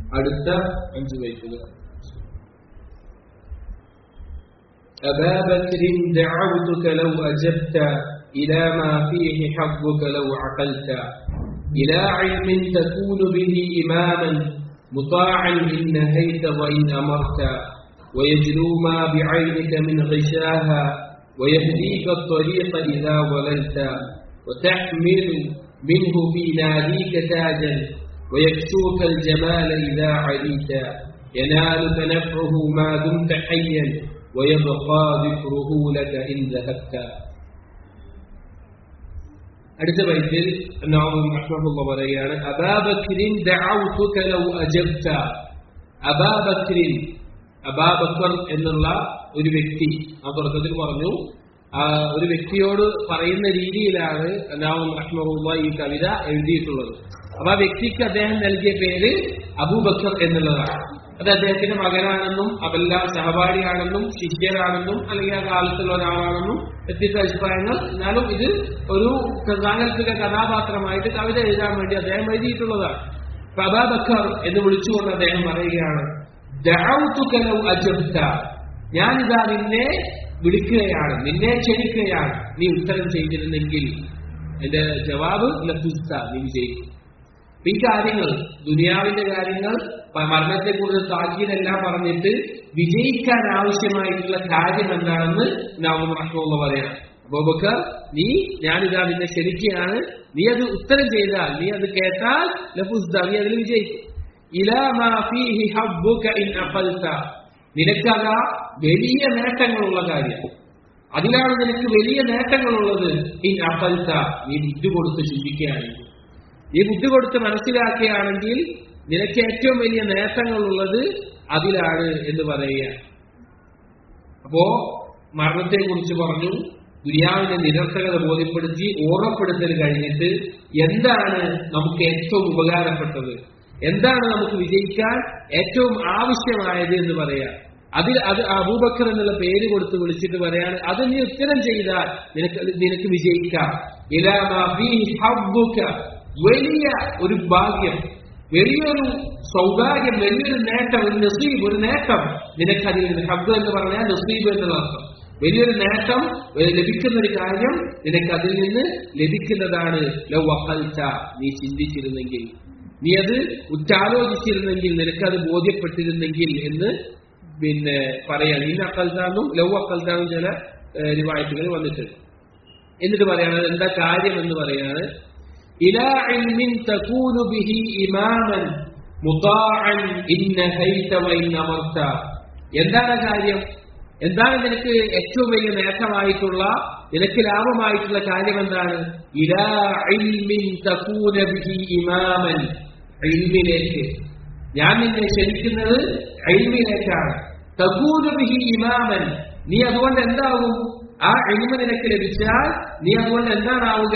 അടുത്ത അഞ്ച് ബൈറ്റുകൾ أبا بكر دعوتك لو أجبت إلى ما فيه حظك لو عقلت إلى علم تكون به إماما مطاعا إن نهيت وإن أمرت ويجلو ما بعينك من غشاها ويهديك الطريق إذا ضللت وتحمل منه في ناديك تاجا ويكسوك الجمال إذا عليت ينالك نفعه ما دمت حيا ويبقى ذكره لك إن ذهبت അടുത്ത ബൈത്തിൽ നാവും റഹ്മഹുള്ള പറയുകയാണ് അബാബക്രിൻ ദഅൗതുക ലൗ അജബ്ത അബാബക്രിൻ അബാബക്കർ എന്നുള്ള ഒരു വ്യക്തി ആ തുടക്കത്തിൽ പറഞ്ഞു ആ ഒരു വ്യക്തിയോട് പറയുന്ന രീതിയിലാണ് നാവും റഹ്മഹുള്ള ഈ കവിത എഴുതിയിട്ടുള്ളത് അപ്പൊ ആ വ്യക്തിക്ക് അദ്ദേഹം നൽകിയ പേര് അബൂബക്കർ എന്നുള്ളതാണ് അത് അദ്ദേഹത്തിന്റെ മകനാണെന്നും അതെല്ലാം സഹപാഠിയാണെന്നും ശിഷ്യരാണെന്നും അല്ലെങ്കിൽ ആ കാലത്തുള്ള ഒരാളാണെന്നും വ്യത്യസ്ത അഭിപ്രായങ്ങൾ എന്നാലും ഇത് ഒരു സാങ്കല്പിക കഥാപാത്രമായിട്ട് കവിത എഴുതാൻ വേണ്ടി അദ്ദേഹം എഴുതിയിട്ടുള്ളതാണ് പ്രഭാബക്കർ എന്ന് വിളിച്ചുകൊണ്ട് അദ്ദേഹം പറയുകയാണ് ദഅൗതുകലൗ അജബ്ത ഞാനിതാ നിന്നെ വിളിക്കുകയാണ് നിന്നെ ക്ഷണിക്കുകയാണ് നീ ഉത്തരം ചെയ്തിരുന്നെങ്കിൽ എന്റെ ജവാബ് ലഫുസ്ത നീ വിജയിക്കും ഈ കാര്യങ്ങൾ ദുനിയാവിന്റെ കാര്യങ്ങൾ മരണത്തെ കുറിച്ച് താക്കീതെല്ലാം പറഞ്ഞിട്ട് വിജയിക്കാൻ ആവശ്യമായിട്ടുള്ള കാര്യം എന്താണെന്ന് നാം റഹ്മുള്ള പറയാം അബൂബക്കർ നീ ഞാനിതാ നിന്നെ ക്ഷണിക്കുകയാണ് നീ അത് ഉത്തരം ചെയ്താൽ നീ അത് കേട്ടാൽ ലഫുസ്ത നീ അതിൽ വിജയിക്കും ഇലാ ഫീഹി ഹബ്ബുക ഇൻ അഖൽത നിനക്കതാ വലിയ നേട്ടങ്ങളുള്ള കാര്യം അതിലാണ് നിനക്ക് വലിയ നേട്ടങ്ങളുള്ളത് ഇൻ അഖൽത നീ ബുദ്ധി കൊടുത്ത് ചിന്തിക്കുകയാണെങ്കിൽ നീ ബുദ്ധി കൊടുത്ത് മനസ്സിലാക്കുകയാണെങ്കിൽ നിനക്ക് ഏറ്റവും വലിയ നേട്ടങ്ങളുള്ളത് അതിലാണ് എന്ന് പറയുക അപ്പോ മരണത്തെ കുറിച്ച് പറഞ്ഞു ദുനിയാവിന്റെ നിരർത്ഥകത ബോധ്യപ്പെടുത്തി ഓർമ്മപ്പെടുത്തൽ കഴിഞ്ഞിട്ട് എന്താണ് നമുക്ക് ഏറ്റവും ഉപകാരപ്പെട്ടത് എന്താണ് നമുക്ക് വിജയിക്കാൻ ഏറ്റവും ആവശ്യമായത് എന്ന് പറയാം അതിൽ അത് അബൂബക്കർ എന്നുള്ള പേര് കൊടുത്ത് വിളിച്ചിട്ട് പറയാണ് അത് നീ ഉത്തരം ചെയ്താൽ നിനക്ക് നിനക്ക് വിജയിക്കാം വലിയ ഒരു ഭാഗ്യം വലിയൊരു സൗഭാഗ്യം വലിയൊരു നേട്ടം ഒരു നസീബ് ഒരു നേട്ടം നിനക്കതിൽ നിന്ന് ഹബ്ബ് എന്ന് പറഞ്ഞാൽ നസീബ് എന്നുള്ള അർത്ഥം വലിയൊരു നേട്ടം ലഭിക്കുന്ന ഒരു കാര്യം നിനക്ക് അതിൽ നിന്ന് ലഭിക്കുന്നതാണ് ലൗ അഹൽച്ച നീ ചിന്തിച്ചിരുന്നെങ്കിൽ നീ അത് ഉറ്റാലോചിച്ചിരുന്നെങ്കിൽ നിനക്കത് ബോധ്യപ്പെട്ടിരുന്നെങ്കിൽ എന്ന് പിന്നെ പറയാം ഇന്ന അക്കൽത്താന്നും ലൗ അക്കൽത്താന്നും ചില റിവായത്തുകൾ വന്നിട്ടുണ്ട് എന്നിട്ട് പറയാണ് എന്താ കാര്യം എന്ന് പറയാണ് إلى علم تكون به إماما مطاعا إن نهيت وإن أمرت എന്താണ് കാര്യം എന്താണ് നിനക്ക് ഏറ്റവും വലിയ നേട്ടമായിട്ടുള്ള നിനക്ക് ലാഭമായിട്ടുള്ള കാര്യം എന്താണ് ഇലാ ഇൽമിൻ തകൂന ബിഹി ഇമാമൻ ഇൽമിലേക്ക് ഞാൻ നിന്നെ ക്ഷണിക്കുന്നത് ഇൽമിലേക്കാണ് തകൂന ബിഹി ഇമാമൻ നീ അതുകൊണ്ട് എന്താവും ആ ഇൽമ നിനക്ക് ലഭിച്ചാൽ നീ അതുകൊണ്ട് എന്താണാവുക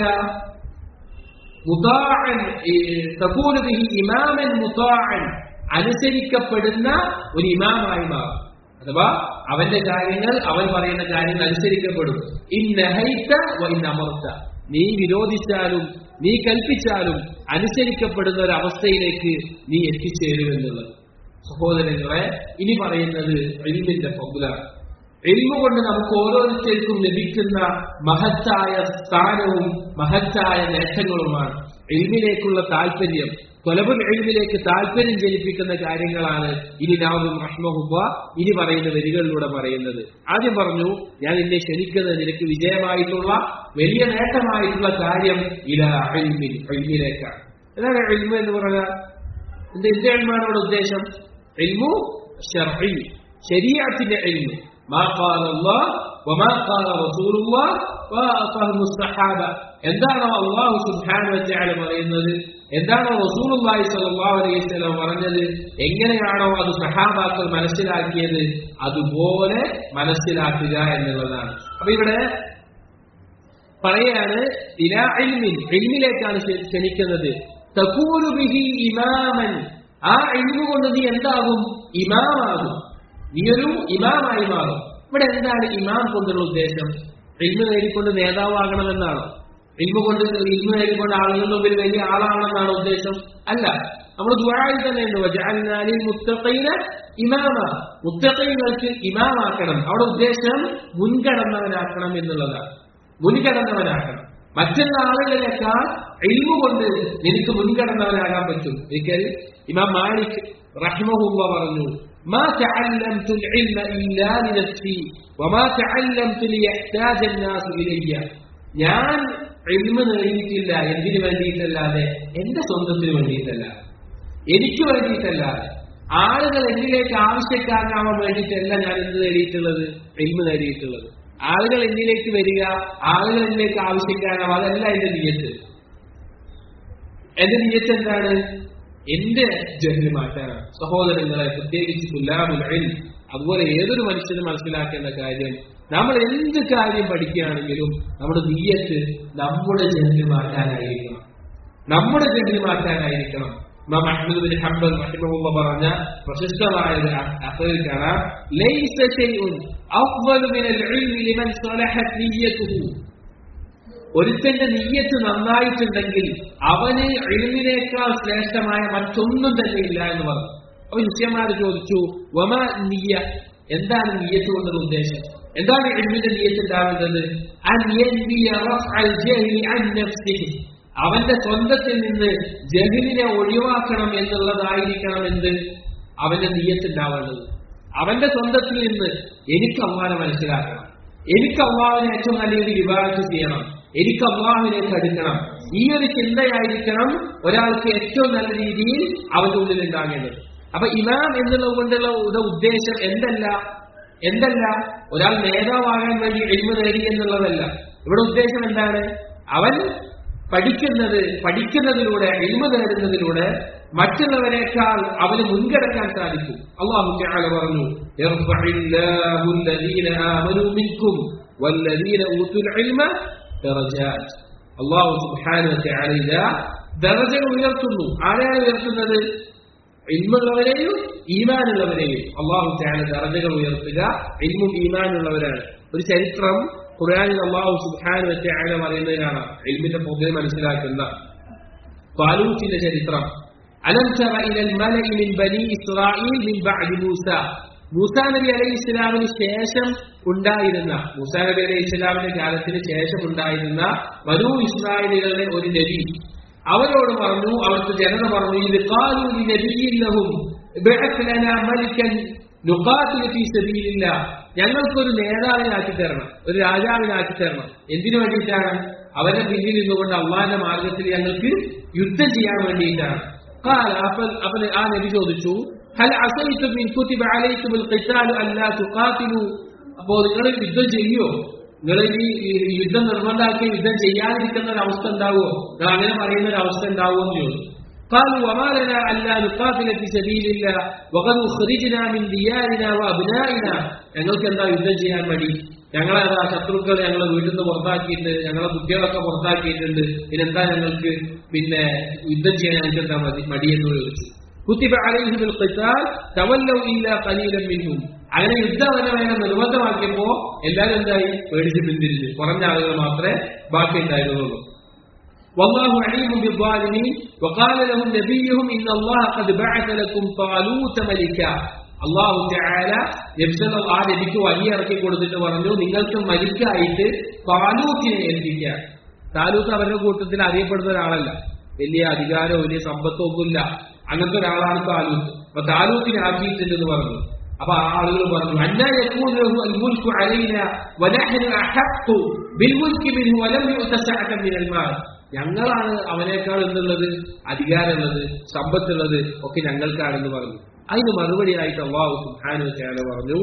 മുതാഅൻ തകൂന ബിഹി ഇമാമൻ മുതാഅൻ അനുസരിക്കപ്പെടുന്ന ഒരു ഇമാമായി മാറും അഥവാ അവന്റെ കാര്യങ്ങൾ അവൻ പറയുന്ന കാര്യങ്ങൾ അനുസരിക്കപ്പെടും ഇന്നഹൈത്ത ഇന്നമർത്ത നീ വിരോധിച്ചാലും നീ കൽപ്പിച്ചാലും അനുസരിക്കപ്പെടുന്ന ഒരു അവസ്ഥയിലേക്ക് നീ എത്തിച്ചേരുമെന്നുള്ളത് സഹോദരങ്ങളെ ഇനി പറയുന്നത് എൽമിന്റെ പങ്കുലാണ് എൽമ കൊണ്ട് നമുക്ക് ഓരോരുത്തർക്കും ലഭിക്കുന്ന മഹത്തായ സ്ഥാനവും മഹത്തായ നേട്ടങ്ങളുമാണ് എൽമിലേക്കുള്ള താല്പര്യം കൊലബുൽ എൽമിലേക്ക് താല്പര്യം ജനിപ്പിക്കുന്ന കാര്യങ്ങളാണ് ഇനി നാവും റഹ്മഹുബ ഇനി പറയുന്ന വരികളിലൂടെ പറയുന്നത് ആദ്യം പറഞ്ഞു ഞാൻ എന്നെ ക്ഷണിക്കുന്നത് നിനക്ക് വിജയമായിട്ടുള്ള വലിയ നേട്ടമായിട്ടുള്ള കാര്യം ഇല എൽമിൽ എൽമിലേക്കാണ് എന്താണ് എൽമ എന്ന് പറഞ്ഞാൽ എന്ത് എന്ത് എൽമാണ് ഇവിടെ ഉദ്ദേശം എൽമു ഷർഇ ശരീഅത്തിന്റെ എൽമ് ما قال الله وما قال رسول الله وفهم الصحابة എന്താണോ അള്ളാഹു സുബ്ഹാനഹു വതആല പറയുന്നത് എന്താണോ റസൂലുള്ളാഹി സ്വല്ലല്ലാഹു അലൈഹി വസല്ലം പറഞ്ഞത് എങ്ങനെയാണോ അത് സഹാബാക്കൾ മനസ്സിലാക്കിയത് അതുപോലെ മനസ്സിലാക്കുക എന്നുള്ളതാണ് അപ്പൊ ഇവിടെ പറയാണ് ഇലാ ഇൽമിൻ ഇൽമിലേക്കാണ് ക്ഷണിക്കുന്നത് തകൂലു ബിഹി ഇമാമൻ ആ ഇൽമു കൊണ്ട് നീ എന്താകും ഇമാമാകും നീയൊരു ഇമാമായി മാറും ഇവിടെ എന്താണ് ഇമാം കൊണ്ടുള്ള ഉദ്ദേശം ഇൽമ നേടിക്കൊണ്ട് നേതാവാകണമെന്നാണോ ഇൽമ കൊണ്ട് ഇൽമ നേടിക്കൊണ്ട് ആളുകളുടെ മുമ്പിൽ വലിയ ആളാണെന്നാണ് ഉദ്ദേശം അല്ല നമ്മൾ ദുആയിൽ തന്നെ ഉണ്ട് വജഅൽനാലിൽ മുത്തഖീന ഇമാമ മുത്തഖീങ്ങൾക്ക് ഇമാമാക്കണം അവിടെ ഉദ്ദേശം മുൻകടന്നവനാക്കണം എന്നുള്ളതാണ് മുൻകടന്നവനാക്കണം മറ്റുള്ള ആളുകളെക്കാൾ ഇൽമ കൊണ്ട് നിനക്ക് മുൻകടന്നവനാകാൻ പറ്റും ഒരിക്കൽ ഇമാം മാലിക് റഹ്മഹുള്ള പറഞ്ഞു ما تعلمت العلم إلا لنفسي وما تعلمت ليحتاج الناس إلي ഞാൻ ഇൽമ നേടിയിട്ടില്ല എന്തിനു വേണ്ടിയിട്ടല്ലാതെ എന്റെ സ്വന്തത്തിന് വേണ്ടിയിട്ടല്ല എനിക്ക് വേണ്ടിയിട്ടല്ലാതെ ആളുകൾ എന്നിലേക്ക് ആവശ്യക്കാരനാവാൻ വേണ്ടിയിട്ടല്ല ഞാൻ എന്ത് നേടിയിട്ടുള്ളത് ഇൽമ നേടിയിട്ടുള്ളത് ആളുകൾ എന്നിലേക്ക് വരിക ആളുകൾ എന്നിലേക്ക് ആവശ്യക്കാരാവും അതല്ല എന്റെ നീയത്ത് എന്റെ നീയത്ത് എന്താണ് എന്റെ ജഹ്ല് മാറ്റാനാണ് സഹോദരങ്ങളെ പ്രത്യേകിച്ച് തുലാമുൽ ഇൽം അതുപോലെ ഏതൊരു മനുഷ്യനും മനസ്സിലാക്കേണ്ട കാര്യം നമ്മൾ എന്ത് കാര്യം പഠിക്കുകയാണെങ്കിലും നമ്മുടെ നീയത്ത് നമ്മുടെ ജഹ്ല് മാറ്റാനായിരിക്കണം നമ്മുടെ ജഹ്ല് മാറ്റാനായിരിക്കണം ഇമാം അഹ്മദ് ബിൻ ഹംബൽ റഹിമഹുള്ള പറഞ്ഞ പ്രശസ്തമായ ഒരു അസറിൽ കാണാം ലൈസ ശൈഉൻ അഫ്ളു മിനൽ ഇൽമി ലിമൻ സലഹത് നിയ്യതുഹു ഒരുത്തന്റെ നീയത്ത് നന്നായിട്ടുണ്ടെങ്കിൽ അവന് എഴുതിനേക്കാൾ ശ്രേഷ്ഠമായ മറ്റൊന്നും തന്നെ ഇല്ല എന്ന് പറഞ്ഞു അപ്പൊ ശിഷ്യന്മാര് ചോദിച്ചു വമ നീയ എന്താണ് നീയത്ത് കൊണ്ടത് ഉദ്ദേശം എന്താണ് എഴുതിന്റെ നീയത്ത് ഉണ്ടാവേണ്ടത് അവന്റെ സ്വന്തത്തിൽ നിന്ന് ജഹിലിനെ ഒഴിവാക്കണം എന്നുള്ളതായിരിക്കണം എന്ത് അവന്റെ നീയത്ത് ഉണ്ടാവേണ്ടത് അവന്റെ സ്വന്തത്തിൽ നിന്ന് എനിക്ക് അള്ളാനെ മനസ്സിലാക്കണം എനിക്ക് അള്ളാവിനെ ഏറ്റവും നല്ലൊരു വിവാഹത്ത് ചെയ്യണം എനിക്ക് അള്ളാഹുവിലേക്ക് അടുക്കണം ഈ ഒരു ചിന്തയായിരിക്കണം ഒരാൾക്ക് ഏറ്റവും നല്ല രീതിയിൽ അവന്റെ ഉള്ളിൽ ഉണ്ടാകേണ്ടത് അപ്പൊ ഇമാം എന്നുള്ളത് കൊണ്ടുള്ള ഉദ്ദേശം എന്തല്ല എന്തല്ല ഒരാൾ നേതാവാകാൻ വേണ്ടി എളിമ നേടി എന്നുള്ളതല്ല ഇവിടെ ഉദ്ദേശം എന്താണ് അവൻ പഠിക്കുന്നത് പഠിക്കുന്നതിലൂടെ എളിമ നേടുന്നതിലൂടെ മറ്റുള്ളവരെക്കാൾ അവന് മുൻകടക്കാൻ സാധിക്കും അള്ളാഹു തആല പറഞ്ഞു യർഫഇല്ലാഹു الذين آمنوا منكم والذين أوتوا العلم درجات അള്ളാഹു സുബ്ഹാനഹു വതആല ഇതാ ദറജകൾ ഉയർത്തുന്നു ആരെയാണ് ഉയർത്തുന്നത് ഇൽമുള്ളവരെയും ഈമാനുള്ളവരെയും അള്ളാഹു തആല ദറജകൾ ഉയർത്തുക ഇൽമും ഈമാനുള്ളവരാണ് ഒരു ചരിത്രം ഖുർആനിൽ അള്ളാഹു സുബ്ഹാനഹു വതആല പറയുന്നത് കാണാം ഇൽമിന്റെ പൊതുവെ മനസ്സിലാക്കുന്ന താലൂത്തിന്റെ ചരിത്രം അലം തറ ഇലൽ മലഇ മിൻ ബനി ഇസ്രായീൽ മിൻ ബഅദി മൂസ മൂസാ നബി അലൈഹി ഇസ്ലാമിന് ശേഷം ഉണ്ടായിരുന്ന മൂസാ നബി അലൈഹി ഇസ്ലാമിന്റെ കാലത്തിന് ശേഷം ഉണ്ടായിരുന്ന വനു ഇസ്രായേലുകളുടെ ഒരു നബി അവരോട് പറഞ്ഞു അവർക്ക് ജനത പറഞ്ഞു ഇത് കാലു നബിയില്ലഹും മലിക്കൻ നുഖാത്തില് ഫീ സബീലില്ല ഞങ്ങൾക്കൊരു നേതാവിനാക്കി തരണം ഒരു രാജാവിനാക്കി തരണം എന്തിനു വേണ്ടിയിട്ടാണ് അവരുടെ പിന്നിൽ നിന്നുകൊണ്ട് അള്ളാന്റെ മാർഗത്തിൽ ഞങ്ങൾക്ക് യുദ്ധം ചെയ്യാൻ വേണ്ടിയിട്ടാണ് قال أفل ആ നബി ചോദിച്ചു هل عصيتم من كتب عليكم القتال ألا تقاتلوا അപ്പോ നിങ്ങൾ യുദ്ധം ചെയ്യോ നിങ്ങൾ ഈ യുദ്ധം നിർബന്ധമാക്കി യുദ്ധം ചെയ്യാതിരിക്കുന്ന ഒരു അവസ്ഥ ഉണ്ടാവുമോ നിങ്ങൾ അങ്ങനെ പറയുന്ന ഒരു അവസ്ഥ ഉണ്ടാവുമോ എന്ന് ചോദിച്ചു قالوا وما لنا ألا نقاتل في سبيل الله وقد أخرجنا من ديارنا وأبنائنا ഞങ്ങൾക്ക് എന്താ യുദ്ധം ചെയ്യാൻ മടി ഞങ്ങളെ അതാ ശത്രുക്കൾ ഞങ്ങളെ വീട്ടിൽ നിന്ന് പുറത്താക്കിയിട്ട് ഞങ്ങളെ കുട്ടികളൊക്കെ പുറത്താക്കിയിട്ടുണ്ട് പിന്നെന്താ ഞങ്ങൾക്ക് പിന്നെ യുദ്ധം ചെയ്യാൻ ഞങ്ങൾക്ക് എന്താ മതി മടിയെന്ന് ചോദിച്ചു കുത്തിബ അലൈഹിൽ ഖിതാൽ തവല്ലൗ ഇല്ലാ ഖലീലൻ മിൻഹും അങ്ങനെ യുദ്ധം തന്നെ വേണം നിർബന്ധമാക്കിയപ്പോ എല്ലാവരും എന്തായി പേടിച്ച് പിന്തിരിഞ്ഞു കുറഞ്ഞ ആളുകൾ മാത്രമേ ബാക്കി ഉണ്ടായിരുന്നുള്ളൂ والله عليم بالظالمين وقال لهم نبيهم إن الله قد بعث لكم طالوت ملكا അള്ളാഹു ചായാല നബ്സൽ ആ നബിക്ക് വലിയ ഇറക്കി കൊടുത്തിട്ട് പറഞ്ഞു നിങ്ങൾക്ക് മലിക്കായിട്ട് താലൂക്കിനെ ഏൽപ്പിക്കുക താലൂക്ക് അവരുടെ കൂട്ടത്തിൽ അറിയപ്പെടുന്ന ഒരാളല്ല വലിയ അധികാരമോ വലിയ സമ്പത്തോ ഒന്നുമില്ല അങ്ങനത്തെ ഒരാളാണ് താലൂക്ക് അപ്പൊ താലൂക്കിനെ ആക്കിയിട്ടുണ്ടെന്ന് പറഞ്ഞു അപ്പൊ ആ ആളുകൾ പറഞ്ഞു അന്നാ യകൂനു അൽമുൽക്കു അലൈന വനഹ്നു അഹഖു ബിൽമുൽക്കി മിൻഹു വലം യുഅത സഅതൻ മിനൽ മാൽ ഞങ്ങളാണ് അവനേക്കാൾ എന്തുള്ളത് അധികാരമുള്ളത് സമ്പത്തുള്ളത് ഒക്കെ ഞങ്ങൾക്കാണെന്ന് പറഞ്ഞു അതിന് മറുപടിയായിട്ട് അള്ളാഹു സുബ്ഹാനഹു വതആല പറഞ്ഞു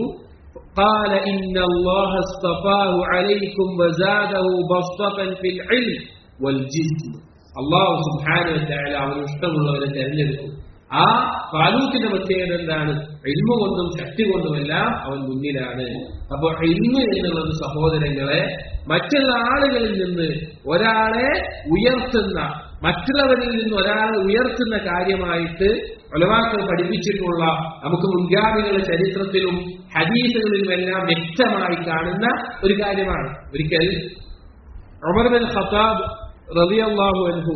قال إن الله اصطفاه عليكم وزاده بسطة في العلم والجسم അള്ളാഹു സുബ്ഹാനഹു വതആല അവന് ഇഷ്ടമുള്ളവരെ തിരഞ്ഞെടുക്കും ആ താലൂക്കിന്റെ പ്രത്യേകത എന്താണ് എൽമ കൊണ്ടും ശക്തി കൊണ്ടുമെല്ലാം അവൻ മുന്നിലാണ് അപ്പൊ എൽമ എന്നുള്ളത് സഹോദരങ്ങളെ മറ്റുള്ള ആളുകളിൽ നിന്ന് ഒരാളെ ഉയർത്തുന്ന മറ്റുള്ളവരിൽ നിന്ന് ഒരാളെ ഉയർത്തുന്ന കാര്യമായിട്ട് ഒലവാക്കൾ പഠിപ്പിച്ചിട്ടുള്ള നമുക്ക് മുൻഗാമികളുടെ ചരിത്രത്തിലും ഹദീസുകളിലും എല്ലാം വ്യക്തമായി കാണുന്ന ഒരു കാര്യമാണ് ഒരിക്കൽ ഉമർ ബിൻ ഖത്താബ് റളിയല്ലാഹു അൻഹു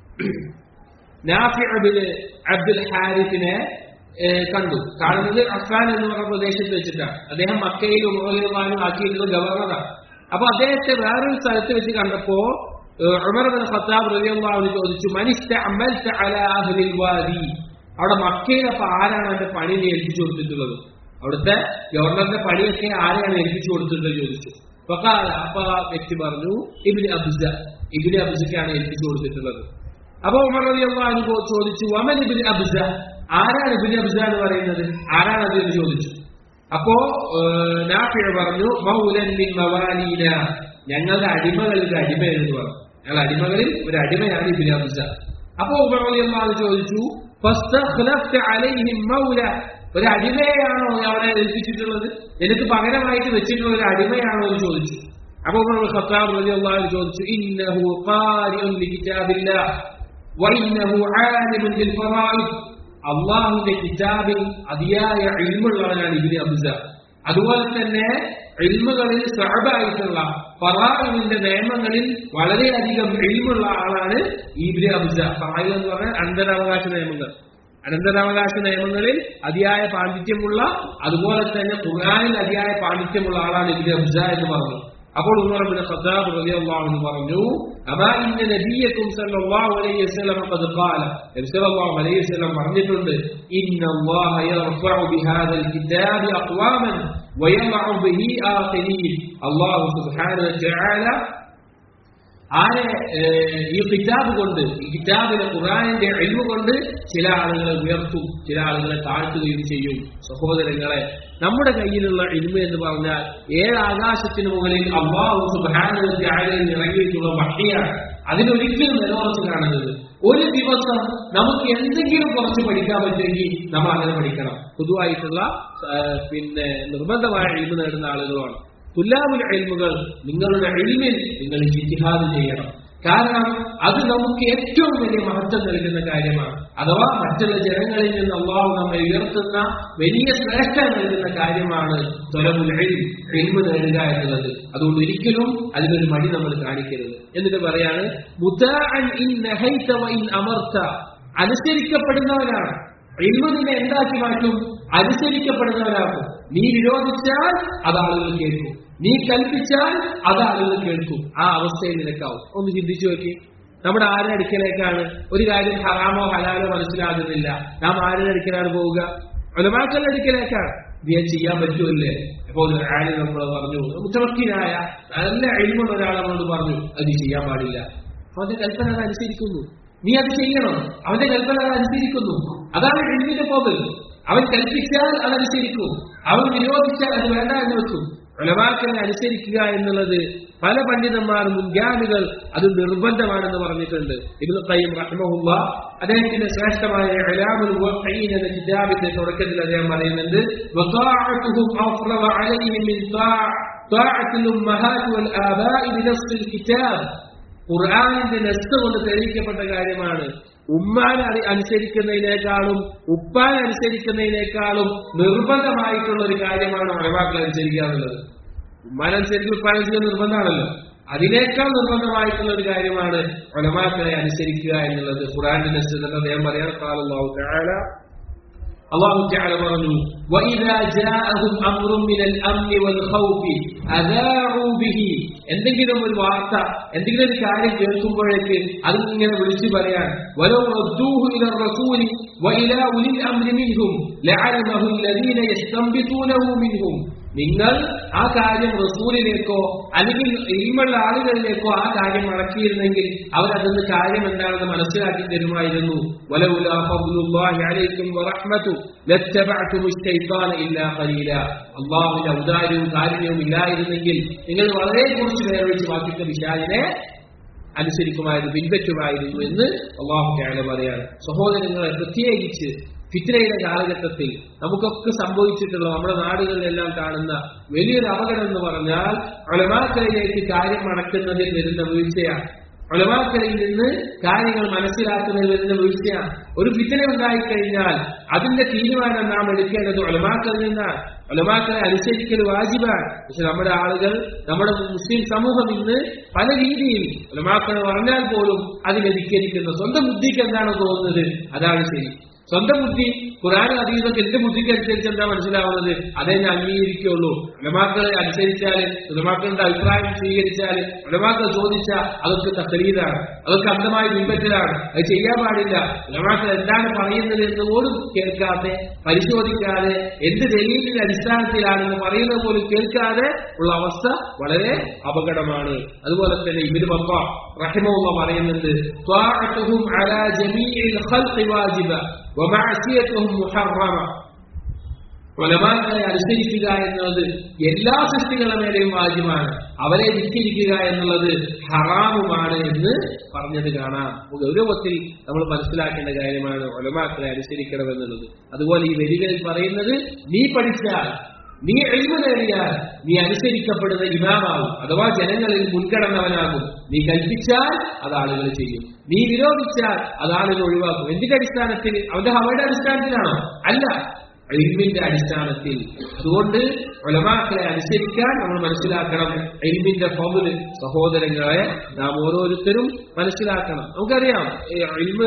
നാഫി അബ്ദുൽ അബ്ദുൽ ഹാരിഫിനെ ഏഹ്, കണ്ടു കാണുന്നത് അഫ്ഗാൻ എന്ന് പറഞ്ഞ പ്രദേശത്ത് വെച്ചിട്ടാണ് അദ്ദേഹം മക്കയിൽ ഉമറുമാനും ആക്കിയിട്ടുള്ള ഗവർണറാണ് അപ്പൊ അദ്ദേഹത്തെ വേറൊരു സ്ഥലത്ത് വെച്ച് കണ്ടപ്പോ ഏഹ്, ഉമർ ബിൻ ഖത്താബ് റളിയല്ലാഹു ചോദിച്ചു മനിസ്ത അമൽത അലാ അഹ്ലിൽ വാദി അവിടെ മക്കയിൽ അപ്പൊ ആരാണ് എന്റെ പണി നീ ഏൽപ്പിച്ചു കൊടുത്തിട്ടുള്ളത് അവിടുത്തെ ഗവർണറുടെ പണിയൊക്കെ ആരെയാണ് ഏൽപ്പിച്ചു കൊടുത്തിട്ടുള്ളത് ചോദിച്ചു അപ്പൊ കാ- അപ്പൊ ആ വ്യക്തി പറഞ്ഞു ഇബിന് അബ്സ ഇബിന് അബ്സക്കാണ് ഏൽപ്പിച്ചു കൊടുത്തിട്ടുള്ളത് അപ്പൊ ഉമർ റളിയല്ലാഹു ചോദിച്ചു വമൻ ഇബിന് അബ്സ ആരാണ് ഇബിന് അബ്സ എന്ന് പറയുന്നത് ആരാണ് അത് എന്ന് ചോദിച്ചു അപ്പോ ഏഹ്, നാഫിഅ പറഞ്ഞു മൗലൻ മിൻ മവാലീന ഞങ്ങളുടെ അടിമകളിൽ ഒരു അടിമ എന്ന് പറഞ്ഞു ഞങ്ങൾ അടിമകളിൽ ഒരു അടിമയാണ് ഇബിന് അബ്സ അപ്പോ ഉമർ റളിയല്ലാഹു ചോദിച്ചു ഫസ്തഖ്ലഫ്ത അലൈഹിം മൗല ഒരു അടിമയെയാണോ നീ അവിടെ ഏൽപ്പിച്ചിട്ടുള്ളത് എനിക്ക് പകരമായിട്ട് വെച്ചിട്ടുള്ള ഒരു അടിമയാണോ എന്ന് ചോദിച്ചു അപ്പൊ ഉമർ ഇബ്നുൽ ഖത്താബ് റളിയല്ലാഹു അൻഹു ചോദിച്ചു ഇന്നഹു ഖാരിഉൻ ലികിതാബില്ലാഹ് വഇന്നഹു ആലിമുൻ ബിൽ ഫറായിദ് അള്ളാഹുവിന്റെ കിതാബിൽ അതിയായ ഇൽമുള്ളവനാണ് ഇബ്നു അബ്സ അതുപോലെ തന്നെ ഇൽമുകളിൽ സഹബായിട്ടുള്ള ഫറായിമിന്റെ നിയമങ്ങളിൽ വളരെയധികം ഇൽമുള്ള ആളാണ് ഇബ്നു അബ്സ ഫറായിദ് എന്ന് പറഞ്ഞാൽ അനന്തരാവകാശ നിയമങ്ങൾ അനന്തരാവകാശ നിയമങ്ങളിൽ അതിയായ പാണ്ഡിത്യമുള്ള അതുപോലെ തന്നെ ഖുർആനിൽ അതിയായ പാണ്ഡിത്യമുള്ള ആളാണ് ഇബ്നു അബ്സ എന്ന് പറഞ്ഞു അപ്പോൾ ഉമർ ബിൻ ഖത്താബ് റളിയല്ലാഹു അൻഹു പറഞ്ഞു അമാ ഇന്ന നബിയക്കും സല്ലല്ലാഹു അലൈഹി വസല്ലം ഖദ് ഖാല നബി സല്ലല്ലാഹു അലൈഹി വസല്ലം പറഞ്ഞിട്ടുണ്ട് ഇന്ന അല്ലാഹ യർഫഉ ബിഹാദൽ കിതാബി അഖ്വാമൻ വയദഉ ബിഹി ആഖിരീൻ അല്ലാഹു സുബ്ഹാനഹു വതആല ആരെ ഏഹ്, ഈ കിതാബ് കൊണ്ട് ഈ കിതാബിലെ ഖുറാനിന്റെ എൽമു കൊണ്ട് ചില ആളുകളെ ഉയർത്തും ചില ആളുകളെ താഴ്ത്തുകയും ചെയ്യും സഹോദരങ്ങളെ നമ്മുടെ കയ്യിലുള്ള ഇൽമ എന്ന് പറഞ്ഞാൽ ഏഴ് ആകാശത്തിന് മുകളിൽ അള്ളാഹു സുബാനുവിന്റെ ആലയിൽ ഇറങ്ങിയിട്ടുള്ള വഹിയാണ് അതിനൊരിക്കലും നിലവറച്ച് കാണുന്നത് ഒരു ദിവസം നമുക്ക് എന്തെങ്കിലും കുറച്ച് പഠിക്കാൻ പറ്റുമെങ്കിൽ നമ്മൾ അങ്ങനെ പഠിക്കണം പൊതുവായിട്ടുള്ള ആ, പിന്നെ നിർബന്ധമായ ഇൽമ നേടുന്ന ആളുകളുമാണ് തുല്ലാമുൽ എൽമുകൾ നിങ്ങളുടെ എൽമിൽ നിങ്ങൾ ജിഹാദ് ചെയ്യണം കാരണം അത് നമുക്ക് ഏറ്റവും വലിയ മഹത്വം നൽകുന്ന കാര്യമാണ് അഥവാ മറ്റുള്ള ജനങ്ങളിൽ നിന്ന് അള്ളാഹു നമ്മെ ഉയർത്തുന്ന വലിയ ശ്രേഷ്ഠ നൽകുന്ന കാര്യമാണ് തൊലമുൽ എൽമ് നേടുക എന്നുള്ളത് അതുകൊണ്ട് ഒരിക്കലും അതിനൊരു മടി നമ്മൾ കാണിക്കരുത് എന്നിട്ട് പറയാണ് മുതാഅൻ ഇൻ നഹൈത വ ഇൻ അമർത്ത അനുസരിക്കപ്പെടുന്നവനാണ് ഇൽമു നിന്നെ എന്താക്കി മാറ്റും അനുസരിക്കപ്പെടുന്നവരാക്കും നീ വിരോധിച്ചാൽ അത് ആളുകൾ കേൾക്കും നീ കൽപ്പിച്ചാൽ അത് ആളുകൾ കേൾക്കും ആ അവസ്ഥയിൽ നിനക്കാവും ഒന്ന് ചിന്തിച്ചു നോക്കി നമ്മുടെ ആരുടെ അടുക്കലേക്കാണ് ഒരു കാര്യം ഹറാമോ ഹലാലോ മനസ്സിലാകുന്നില്ല നാം ആരുടെ അടുക്കലാണ് പോവുക ഒലമാക്കളുടെ അടുക്കലേക്കാണ് ഇത് ചെയ്യാൻ പറ്റുമല്ലേ അപ്പോൾ ഒരു ആള് നമ്മൾ പറഞ്ഞു മുത്തമക്കിനായ നല്ല എഴുമുള്ള ഒരാൾ നമ്മളോട് പറഞ്ഞു അത് നീ ചെയ്യാൻ പാടില്ല അപ്പൊ അവന്റെ കൽപ്പന അത് അനുസരിക്കുന്നു നീ അത് ചെയ്യണം അവന്റെ കൽപ്പന അത് അനുസരിക്കുന്നു അതാണ് എഴുതിന്റെ പോകൽ അവൻ കൽപ്പിച്ചാൽ അത് അനുസരിക്കും അവൻ വിരോധിച്ചാൽ അത് വേണ്ട എന്ന് വെക്കും ഒലവാക്കളെ അനുസരിക്കുക എന്നുള്ളത് പല പണ്ഡിതന്മാർ മുൻഗാമികൾ അത് നിർബന്ധമാണെന്ന് പറഞ്ഞിട്ടുണ്ട് ഇബ്നു ഖയ്യിം റഹ്മഹുള്ള അദ്ദേഹത്തിന്റെ ശ്രേഷ്ഠമായ ഇലാമുൽ മുവഖ്ഖഈൻ എന്ന കിതാബിന്റെ തുടക്കത്തിൽ അദ്ദേഹം പറയുന്നുണ്ട് വഖാഅത്തുഹും അഫ്റവ അലൈഹിം മിൻ താഅത്തിൽ ഉമ്മഹാത്ത് വൽ ആബാഇ ബിനസ്ൽ കിതാബ് ഖുർആാനിന്റെ നെസ്റ്റ് കൊണ്ട് തെളിയിക്കപ്പെട്ട കാര്യമാണ് ഉമ്മാനെ അറി- അനുസരിക്കുന്നതിനേക്കാളും ഉപ്പാനെ അനുസരിക്കുന്നതിനേക്കാളും നിർബന്ധമായിട്ടുള്ള ഒരു കാര്യമാണ് ഒഴിവാക്കൾ അനുസരിക്കുക എന്നുള്ളത് ഉമ്മാനെ അനുസരിക്കും ഉപ്പാനെ അനുസരിക്കുക നിർബന്ധമാണല്ലോ അതിനേക്കാൾ നിർബന്ധമായിട്ടുള്ള ഒരു കാര്യമാണ് ഒലമാക്കളെ അനുസരിക്കുക എന്നുള്ളത് ഖുർആാനിന്റെ നെസ്റ്റ് എന്നിട്ട് അദ്ദേഹം പറയാൻ കാലല്ലാഹു തആല الله تعالى പറഞ്ഞു وإذا جاءهم أمر من الأمن والخوف أذاعوا به എന്തെങ്കിലും ഒരു വാർത്ത എന്തെങ്കിലും ഒരു കാര്യം കേൾക്കുമ്പോഴേക്ക് അതിങ്ങനെ വിളിച്ചു പറയാൻ ولو ردوه إلى الرسول وإلى أولي الأمر منهم لعلمه الذين يستنبطونه منهم നിങ്ങൾ ആ കാര്യം റസൂലിലേക്കോ അല്ലെങ്കിൽ ഇൽമുള്ള ആളുകളിലേക്കോ ആ കാര്യം മടക്കിയിരുന്നെങ്കിൽ അവരതിന് കാര്യം എന്താണെന്ന് മനസ്സിലാക്കി തരുമായിരുന്നു വലൗലാ ഫദ്ലുല്ലാഹി അലൈക്കും വറഹ്മതു ലത്തബഅതും الشيطان ഇല്ലാ ഖലീല അല്ലാഹുവിന്റെ ഔദാര്യവും കാരുണ്യവും ഇല്ലായിരുന്നെങ്കിൽ നിങ്ങൾ വളരെ കുറച്ച് പേരെ വെച്ച് ബാക്കിയുള്ള വിശാലിനെ അനുസരിക്കുമായിരുന്നു പിൻപറ്റുമായിരുന്നു എന്ന് അള്ളാഹു താല പറയാണ് സഹോദരങ്ങളെ പ്രത്യേകിച്ച് ഫിത്രയുടെ കാലഘട്ടത്തിൽ നമുക്കൊക്കെ സംഭവിച്ചിട്ടുള്ള നമ്മുടെ നാടുകളിലെല്ലാം കാണുന്ന വലിയൊരു അപകടം എന്ന് പറഞ്ഞാൽ അളമാക്കളിലേക്ക് കാര്യം മടക്കുന്നതിൽ വരുന്ന വീഴ്ചയാണ് ഒലമാക്കളിൽ നിന്ന് കാര്യങ്ങൾ മനസ്സിലാക്കുന്നതിൽ വരുന്ന വീഴ്ചയാണ് ഒരു ഫിത്തന ഉണ്ടായിക്കഴിഞ്ഞാൽ അതിന്റെ തീരുമാനം നാം എടുക്കേണ്ടത് ഒലമാക്കളിൽ നിന്നാണ് ഒലമാക്കളെ അനുസരിക്കൽ വാജിബാണ് പക്ഷെ നമ്മുടെ ആളുകൾ നമ്മുടെ മുസ്ലിം സമൂഹം ഇന്ന് പല രീതിയിൽ ഒലമാക്കളെ പറഞ്ഞാൽ പോലും അതിനെ ധിക്കരിക്കുന്നു സ്വന്തം ബുദ്ധിക്ക് എന്താണ് തോന്നുന്നത് അതാണ് ശരി സ്വന്തം ബുദ്ധി ഖുറാൻ അതീതൊക്കെ എന്റെ ബുദ്ധിക്ക് അനുസരിച്ച് എന്താ മനസ്സിലാവുന്നത് അതേ ഞാൻ അംഗീകരിക്കുള്ളൂ ഉലമാക്കളെ അനുസരിച്ചാല് ഉലമാക്കളുടെ അഭിപ്രായം സ്വീകരിച്ചാല് ഉലമാക്കൾ ചോദിച്ചാൽ അതൊക്കെ തക്കലീതാണ് അതൊക്കെ അന്ധമായി പിൻപറ്റലാണ് അത് ചെയ്യാൻ പാടില്ല ഉലമാക്കൾ എന്താണ് പറയുന്നത് എന്ന് പോലും കേൾക്കാതെ പരിശോധിക്കാതെ എന്ത് ദലീലിന്റെ അടിസ്ഥാനത്തിലാണെന്ന് പറയുന്നത് പോലും കേൾക്കാതെ ഉള്ള അവസ്ഥ വളരെ അപകടമാണ് അതുപോലെ തന്നെ ഇവര് പപ്പ റഹിമുള്ള പറയുന്നുണ്ട് ത്വാഅത്തുഹും അലാ ജമീഇൽ ഖൽഖി വാജിബ വമഅസിയത്തുഹും മുഹറമ ഉലമാക്കളെ അനുസരിക്കുക എന്നുള്ളത് എല്ലാ സൃഷ്ടികളുടെ മേലെയും വാജ്യമാണ് അവരെ ധിക്കരിക്കുക എന്നുള്ളത് ഹറാമുമാണ് എന്ന് പറഞ്ഞത് കാണാം ഗൗരവത്തിൽ നമ്മൾ മനസ്സിലാക്കേണ്ട കാര്യമാണ് ഉലമാക്കളെ അനുസരിക്കണമെന്നുള്ളത് അതുപോലെ ഈ വരികളിൽ പറയുന്നത് നീ പഠിച്ചാൽ നീ എഴുതു നേടിയാൽ നീ അനുസരിക്കപ്പെടുന്ന ഇമാമാവും അഥവാ ജനങ്ങളിൽ മുൻകടന്നവനാകും നീ കൽപ്പിച്ചാൽ അത് ആളുകൾ ചെയ്യും നീ വിരോധിച്ചാൽ അത് ആളുകൾ ഒഴിവാക്കും എന്തിന്റെ അടിസ്ഥാനത്തിൽ അവന്റെ ഹവയുടെ അടിസ്ഥാനത്തിലാണോ അല്ല എൽമിന്റെ അടിസ്ഥാനത്തിൽ അതുകൊണ്ട് ഒലമാക്കളെ അനുസരിക്കാൻ നമ്മൾ മനസ്സിലാക്കണം എൽമിന്റെ ഫബുല് സഹോദരങ്ങളെ നാം ഓരോരുത്തരും മനസ്സിലാക്കണം നമുക്കറിയാം എൽമ്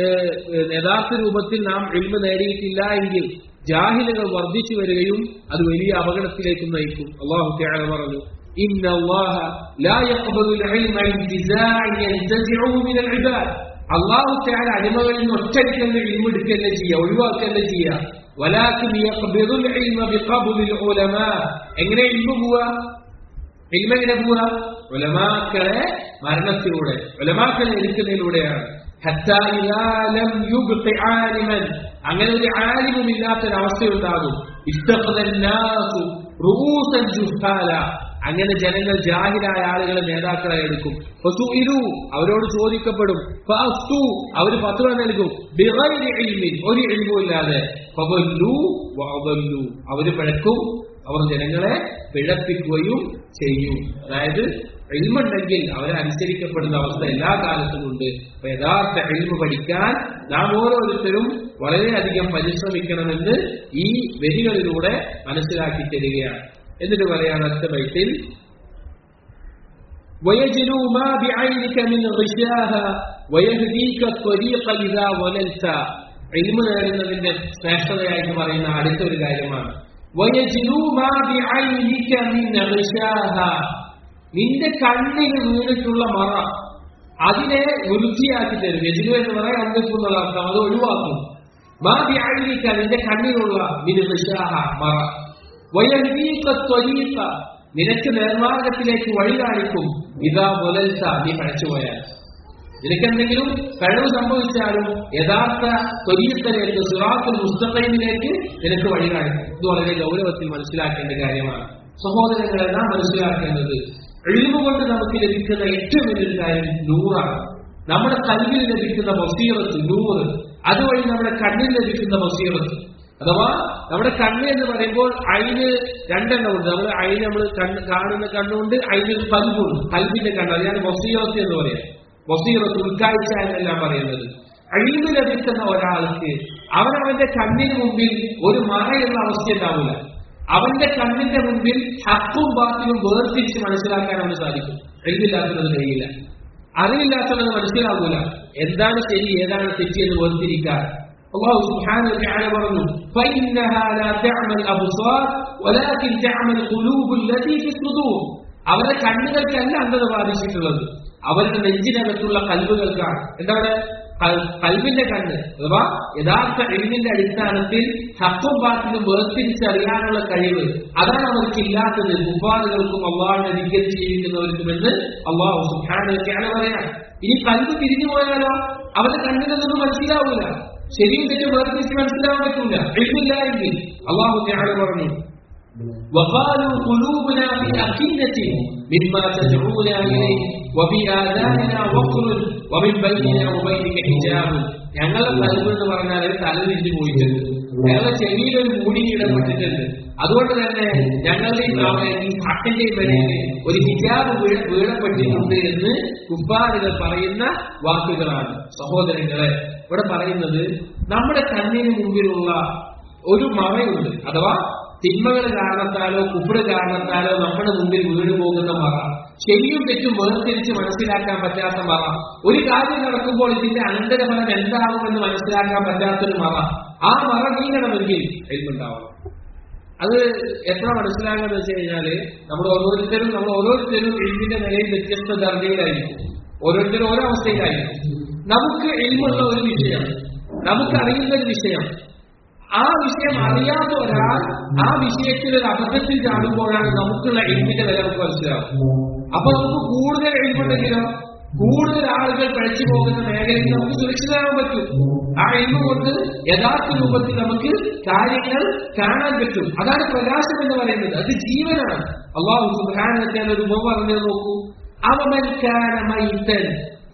യഥാർത്ഥ രൂപത്തിൽ നാം എൽമ് നേടിയിട്ടില്ല എങ്കിൽ ജാഹിലുകൾ വർദ്ധിച്ചു വരികയും അത് വലിയ അപകടത്തിലേക്ക് നയിക്കും അള്ളാഹു തആല പറഞ്ഞു إن الله لا يقبل العلم انتزاعا ينتزعه من العباد അള്ളാഹു തആല അടിമകളിൽ നിന്ന് ഒറ്റയ്ക്കല്ല ഇൽമ എടുക്കല്ല ചെയ്യുക ഒഴിവാക്കല്ല ചെയ്യുക ولكن يقبض العلم بقبض العلماء എങ്ങനെ ഇൽമ പോവാ ഇൽമ എങ്ങനെ പോവാ ഉലമാക്കളെ മരണത്തിലൂടെ ഉലമാക്കളെ എടുക്കുന്നതിലൂടെയാണ് حتى إذا لم يبق عالما അങ്ങനെ ഒരു ആലിമും ഇല്ലാത്തൊരവസ്ഥയുണ്ടാകും ഇഷ്ടപ്രദന്നാസു റൂസൻ ജുഹാല അങ്ങനെ ജനങ്ങൾ ജാഹിലായ ആളുകളെ നേതാക്കളെ എടുക്കും ഫസുഇലു അവരോട് ചോദിക്കപ്പെടും ഫഅഫ്തു അവർ ഫത്വ നൽകും ബിഗൈരി ഇൽമിൻ ഒരു ഇൽമും ഇല്ലാതെ ഫവല്ലു വഅദല്ലു അവർ പിഴക്കും അവർ ജനങ്ങളെ പിഴപ്പിക്കുകയും ചെയ്യും അതായത് എൽമുണ്ടെങ്കിൽ അവരെ അനുസരിക്കപ്പെടുന്ന അവസ്ഥ എല്ലാ കാലത്തും ഉണ്ട് അപ്പൊ യഥാർത്ഥ എൽമ് പഠിക്കാൻ നാം ഓരോരുത്തരും വളരെയധികം പരിശ്രമിക്കണമെന്ന് ഈ വരികളിലൂടെ മനസ്സിലാക്കി തരികയാണ് എന്നിട്ട് പറയാണ് അടുത്ത ബൈത്തിൽ ويجلو ما بعينك من غشاها ويهديك الطريق إذا وللت علم നേടുന്നതിന്റെ ശ്രേഷ്ഠതയായിട്ട് പറയുന്ന അടുത്ത ഒരു കാര്യമാണ് ويجلو ما بعينك من غشاها നിന്റെ കണ്ണിന് വീണിട്ടുള്ള മറ അതിനെ വൃത്തിയാക്കി തരും യജിനു എന്ന് പറയാൻ അന്വേഷിക്കുന്ന അർത്ഥം അത് ഒഴിവാക്കും മാ ബിഅയിനിക നിന്റെ കണ്ണിലുള്ള മിനുഷാഹ മറ വയഹീക ത്വരീക നിനക്ക് നേർമാർഗത്തിലേക്ക് വഴി കാണിക്കും ഇതാ മുലൽസ നീ പഴച്ചുപോയാൽ നിനക്കെന്തെങ്കിലും കഴിവ് സംഭവിച്ചാലും യഥാർത്ഥ ത്വരീയത്തിലേക്ക് സുറാത്തുൽ മുസ്തഖയിലേക്ക് നിനക്ക് വഴി കാണിക്കും ഇത് വളരെ ഗൗരവത്തിൽ മനസ്സിലാക്കേണ്ട കാര്യമാണ് സഹോദരങ്ങളെ നാം മനസ്സിലാക്കേണ്ടത് എഴുതു കൊണ്ട് നമുക്ക് ലഭിക്കുന്ന ഏറ്റവും വലിയൊരു കാര്യം നൂറാണ് നമ്മുടെ കൽവിൽ ലഭിക്കുന്ന ബസീറത്ത് നൂറ് അതുവഴി നമ്മുടെ കണ്ണിൽ ലഭിക്കുന്ന ബസീറത്ത് അഥവാ നമ്മുടെ കണ്ണ് എന്ന് പറയുമ്പോൾ അയിന് രണ്ടെണ്ണം ഉണ്ട് നമ്മൾ അയിന് നമ്മൾ കണ്ണ് കാണുന്ന കണ്ണുണ്ട് അയിനൊരു കൽബുണ്ട് കൽബിന്റെ കണ്ണ് അതാണ് ബസീറത്ത് എന്ന് പറയാം ബസീറത്ത് ഉൾക്കാഴ്ച എന്നെല്ലാം പറയുന്നത് അഴിവ് ലഭിക്കുന്ന ഒരാൾക്ക് അവനവന്റെ കണ്ണിന് മുമ്പിൽ ഒരു മറയുള്ള അവസ്ഥ ഉണ്ടാവില്ല അവന്റെ കണ്ണിന്റെ മുമ്പിൽ ഹക്കും ബാത്തിലും വേർതിരിച്ച് മനസ്സിലാക്കാൻ അവന് സാധിക്കും അറിവില്ലാത്തത് കഴിയില്ല അറിവില്ലാത്തത് മനസ്സിലാകൂല എന്താണ് ശരി ഏതാണ് തെറ്റി എന്ന് വേർതിരിക്കാൻ الله سبحانه وتعالى പറഞ്ഞു فإنها لا تعمى الأبصار ولكن تعمى القلوب التي في الصدور അവരുടെ കണ്ണുകൾക്കല്ല അന്ധത ബാധിച്ചിട്ടുള്ളത് അവരുടെ നെഞ്ചിനകത്തുള്ള കൽവുകൾക്കാണ് എന്താണ് കൽവിന്റെ കണ്ണ് അഥവാ യഥാർത്ഥ എഴുതിന്റെ അടിസ്ഥാനത്തിൽ ഹക്കും ബാത്തിനും വേർതിരിച്ചറിയാനുള്ള കഴിവ് അതാണ് അവർക്ക് ഇല്ലാത്തത് മുബാദുകൾക്കും അള്ളാഹിനെ ധിക്കരിച്ച് ജീവിക്കുന്നവർക്കുമെന്ന് അള്ളാഹു സുഖാനൊക്കെയാണ് പറയാം ഇനി കൽവ് തിരിഞ്ഞു പോയാലോ അവരുടെ കണ്ണിനൊന്നും മനസ്സിലാവൂല ശരിയും തെറ്റും വേർതിരിച്ച് മനസ്സിലാവാൻ പറ്റൂല എഴുതില്ല എങ്കിൽ അള്ളാഹു ഞാണ് പറഞ്ഞു وقالوا قلوبنا في أكنة مما تدعونا إليه وفي آذاننا وقر ومن بيننا وبينك حجاب ഞങ്ങളുടെ കഴിവ് എന്ന് പറഞ്ഞാൽ തലതിരിഞ്ഞു പോയിട്ടുണ്ട് ഞങ്ങളുടെ ചെവിയിൽ ഒരു മൂടി ഇടപെട്ടിട്ടുണ്ട് അതുകൊണ്ട് തന്നെ ഞങ്ങളുടെയും അവ- ഈ ഹക്കിന്റെയും ഇടയിൽ ഒരു ഹിജാബ് വീഴ വീഴപ്പെട്ടിട്ടുണ്ട് എന്ന് കുപ്പാറുകൾ പറയുന്ന വാക്കുകളാണ് സഹോദരങ്ങളെ ഇവിടെ പറയുന്നത് നമ്മുടെ കണ്ണിന് മുമ്പിലുള്ള ഒരു മറയുണ്ട് അഥവാ തിന്മകൾ കാരണത്താലോ കുപ്പിട് കാരണത്താലോ നമ്മുടെ മുമ്പിൽ വീണു പോകുന്ന മറ ശരിയും തെറ്റും വേർതിരിച്ച് മനസ്സിലാക്കാൻ പറ്റാത്ത മറ ഒരു കാര്യം നടക്കുമ്പോൾ ഇതിന്റെ അനന്തരഫലം എന്താകുമെന്ന് മനസ്സിലാക്കാൻ പറ്റാത്തൊരു മറ ആ മറ നീങ്ങണമെങ്കിൽ എഴുതുണ്ടാവണം അത് എത്ര മനസ്സിലാകുന്നത് വെച്ച് കഴിഞ്ഞാല് നമ്മൾ ഓരോരുത്തരും നമ്മൾ ഓരോരുത്തരും എഴുതിന്റെ നിലയിൽ വ്യത്യസ്ത ദർജയിലായിരിക്കും ഓരോരുത്തരും ഓരോ അവസ്ഥയിലായിരിക്കും നമുക്ക് എഴുതുള്ള ഒരു വിഷയം നമുക്ക് അറിയുന്ന ഒരു വിഷയം ആ വിഷയം അറിയാത്ത ഒരാൾ ആ വിഷയത്തിൽ ഒരു അബദ്ധത്തിൽ ചാടുമ്പോഴാണ് നമുക്കുള്ള എഴുതിന്റെ വില നമുക്ക് മനസ്സിലാവും അപ്പൊ നമുക്ക് കൂടുതൽ എഴുതുണ്ടെങ്കിലോ കൂടുതൽ ആളുകൾ കഴിച്ചു പോകുന്ന മേഖലയിൽ നമുക്ക് സുരക്ഷിതരാകാൻ പറ്റും ആ എണ്ണ കൊണ്ട് യഥാർത്ഥ രൂപത്തിൽ നമുക്ക് കാര്യങ്ങൾ കാണാൻ പറ്റും അതാണ് പ്രകാശം എന്ന് പറയുന്നത് അത് ജീവനാണ് അള്ളാഹു സുബ്ഹാനഹു ഒരു ഉപമ പറഞ്ഞു നോക്കൂ അവമൻ കാന മൈതൻ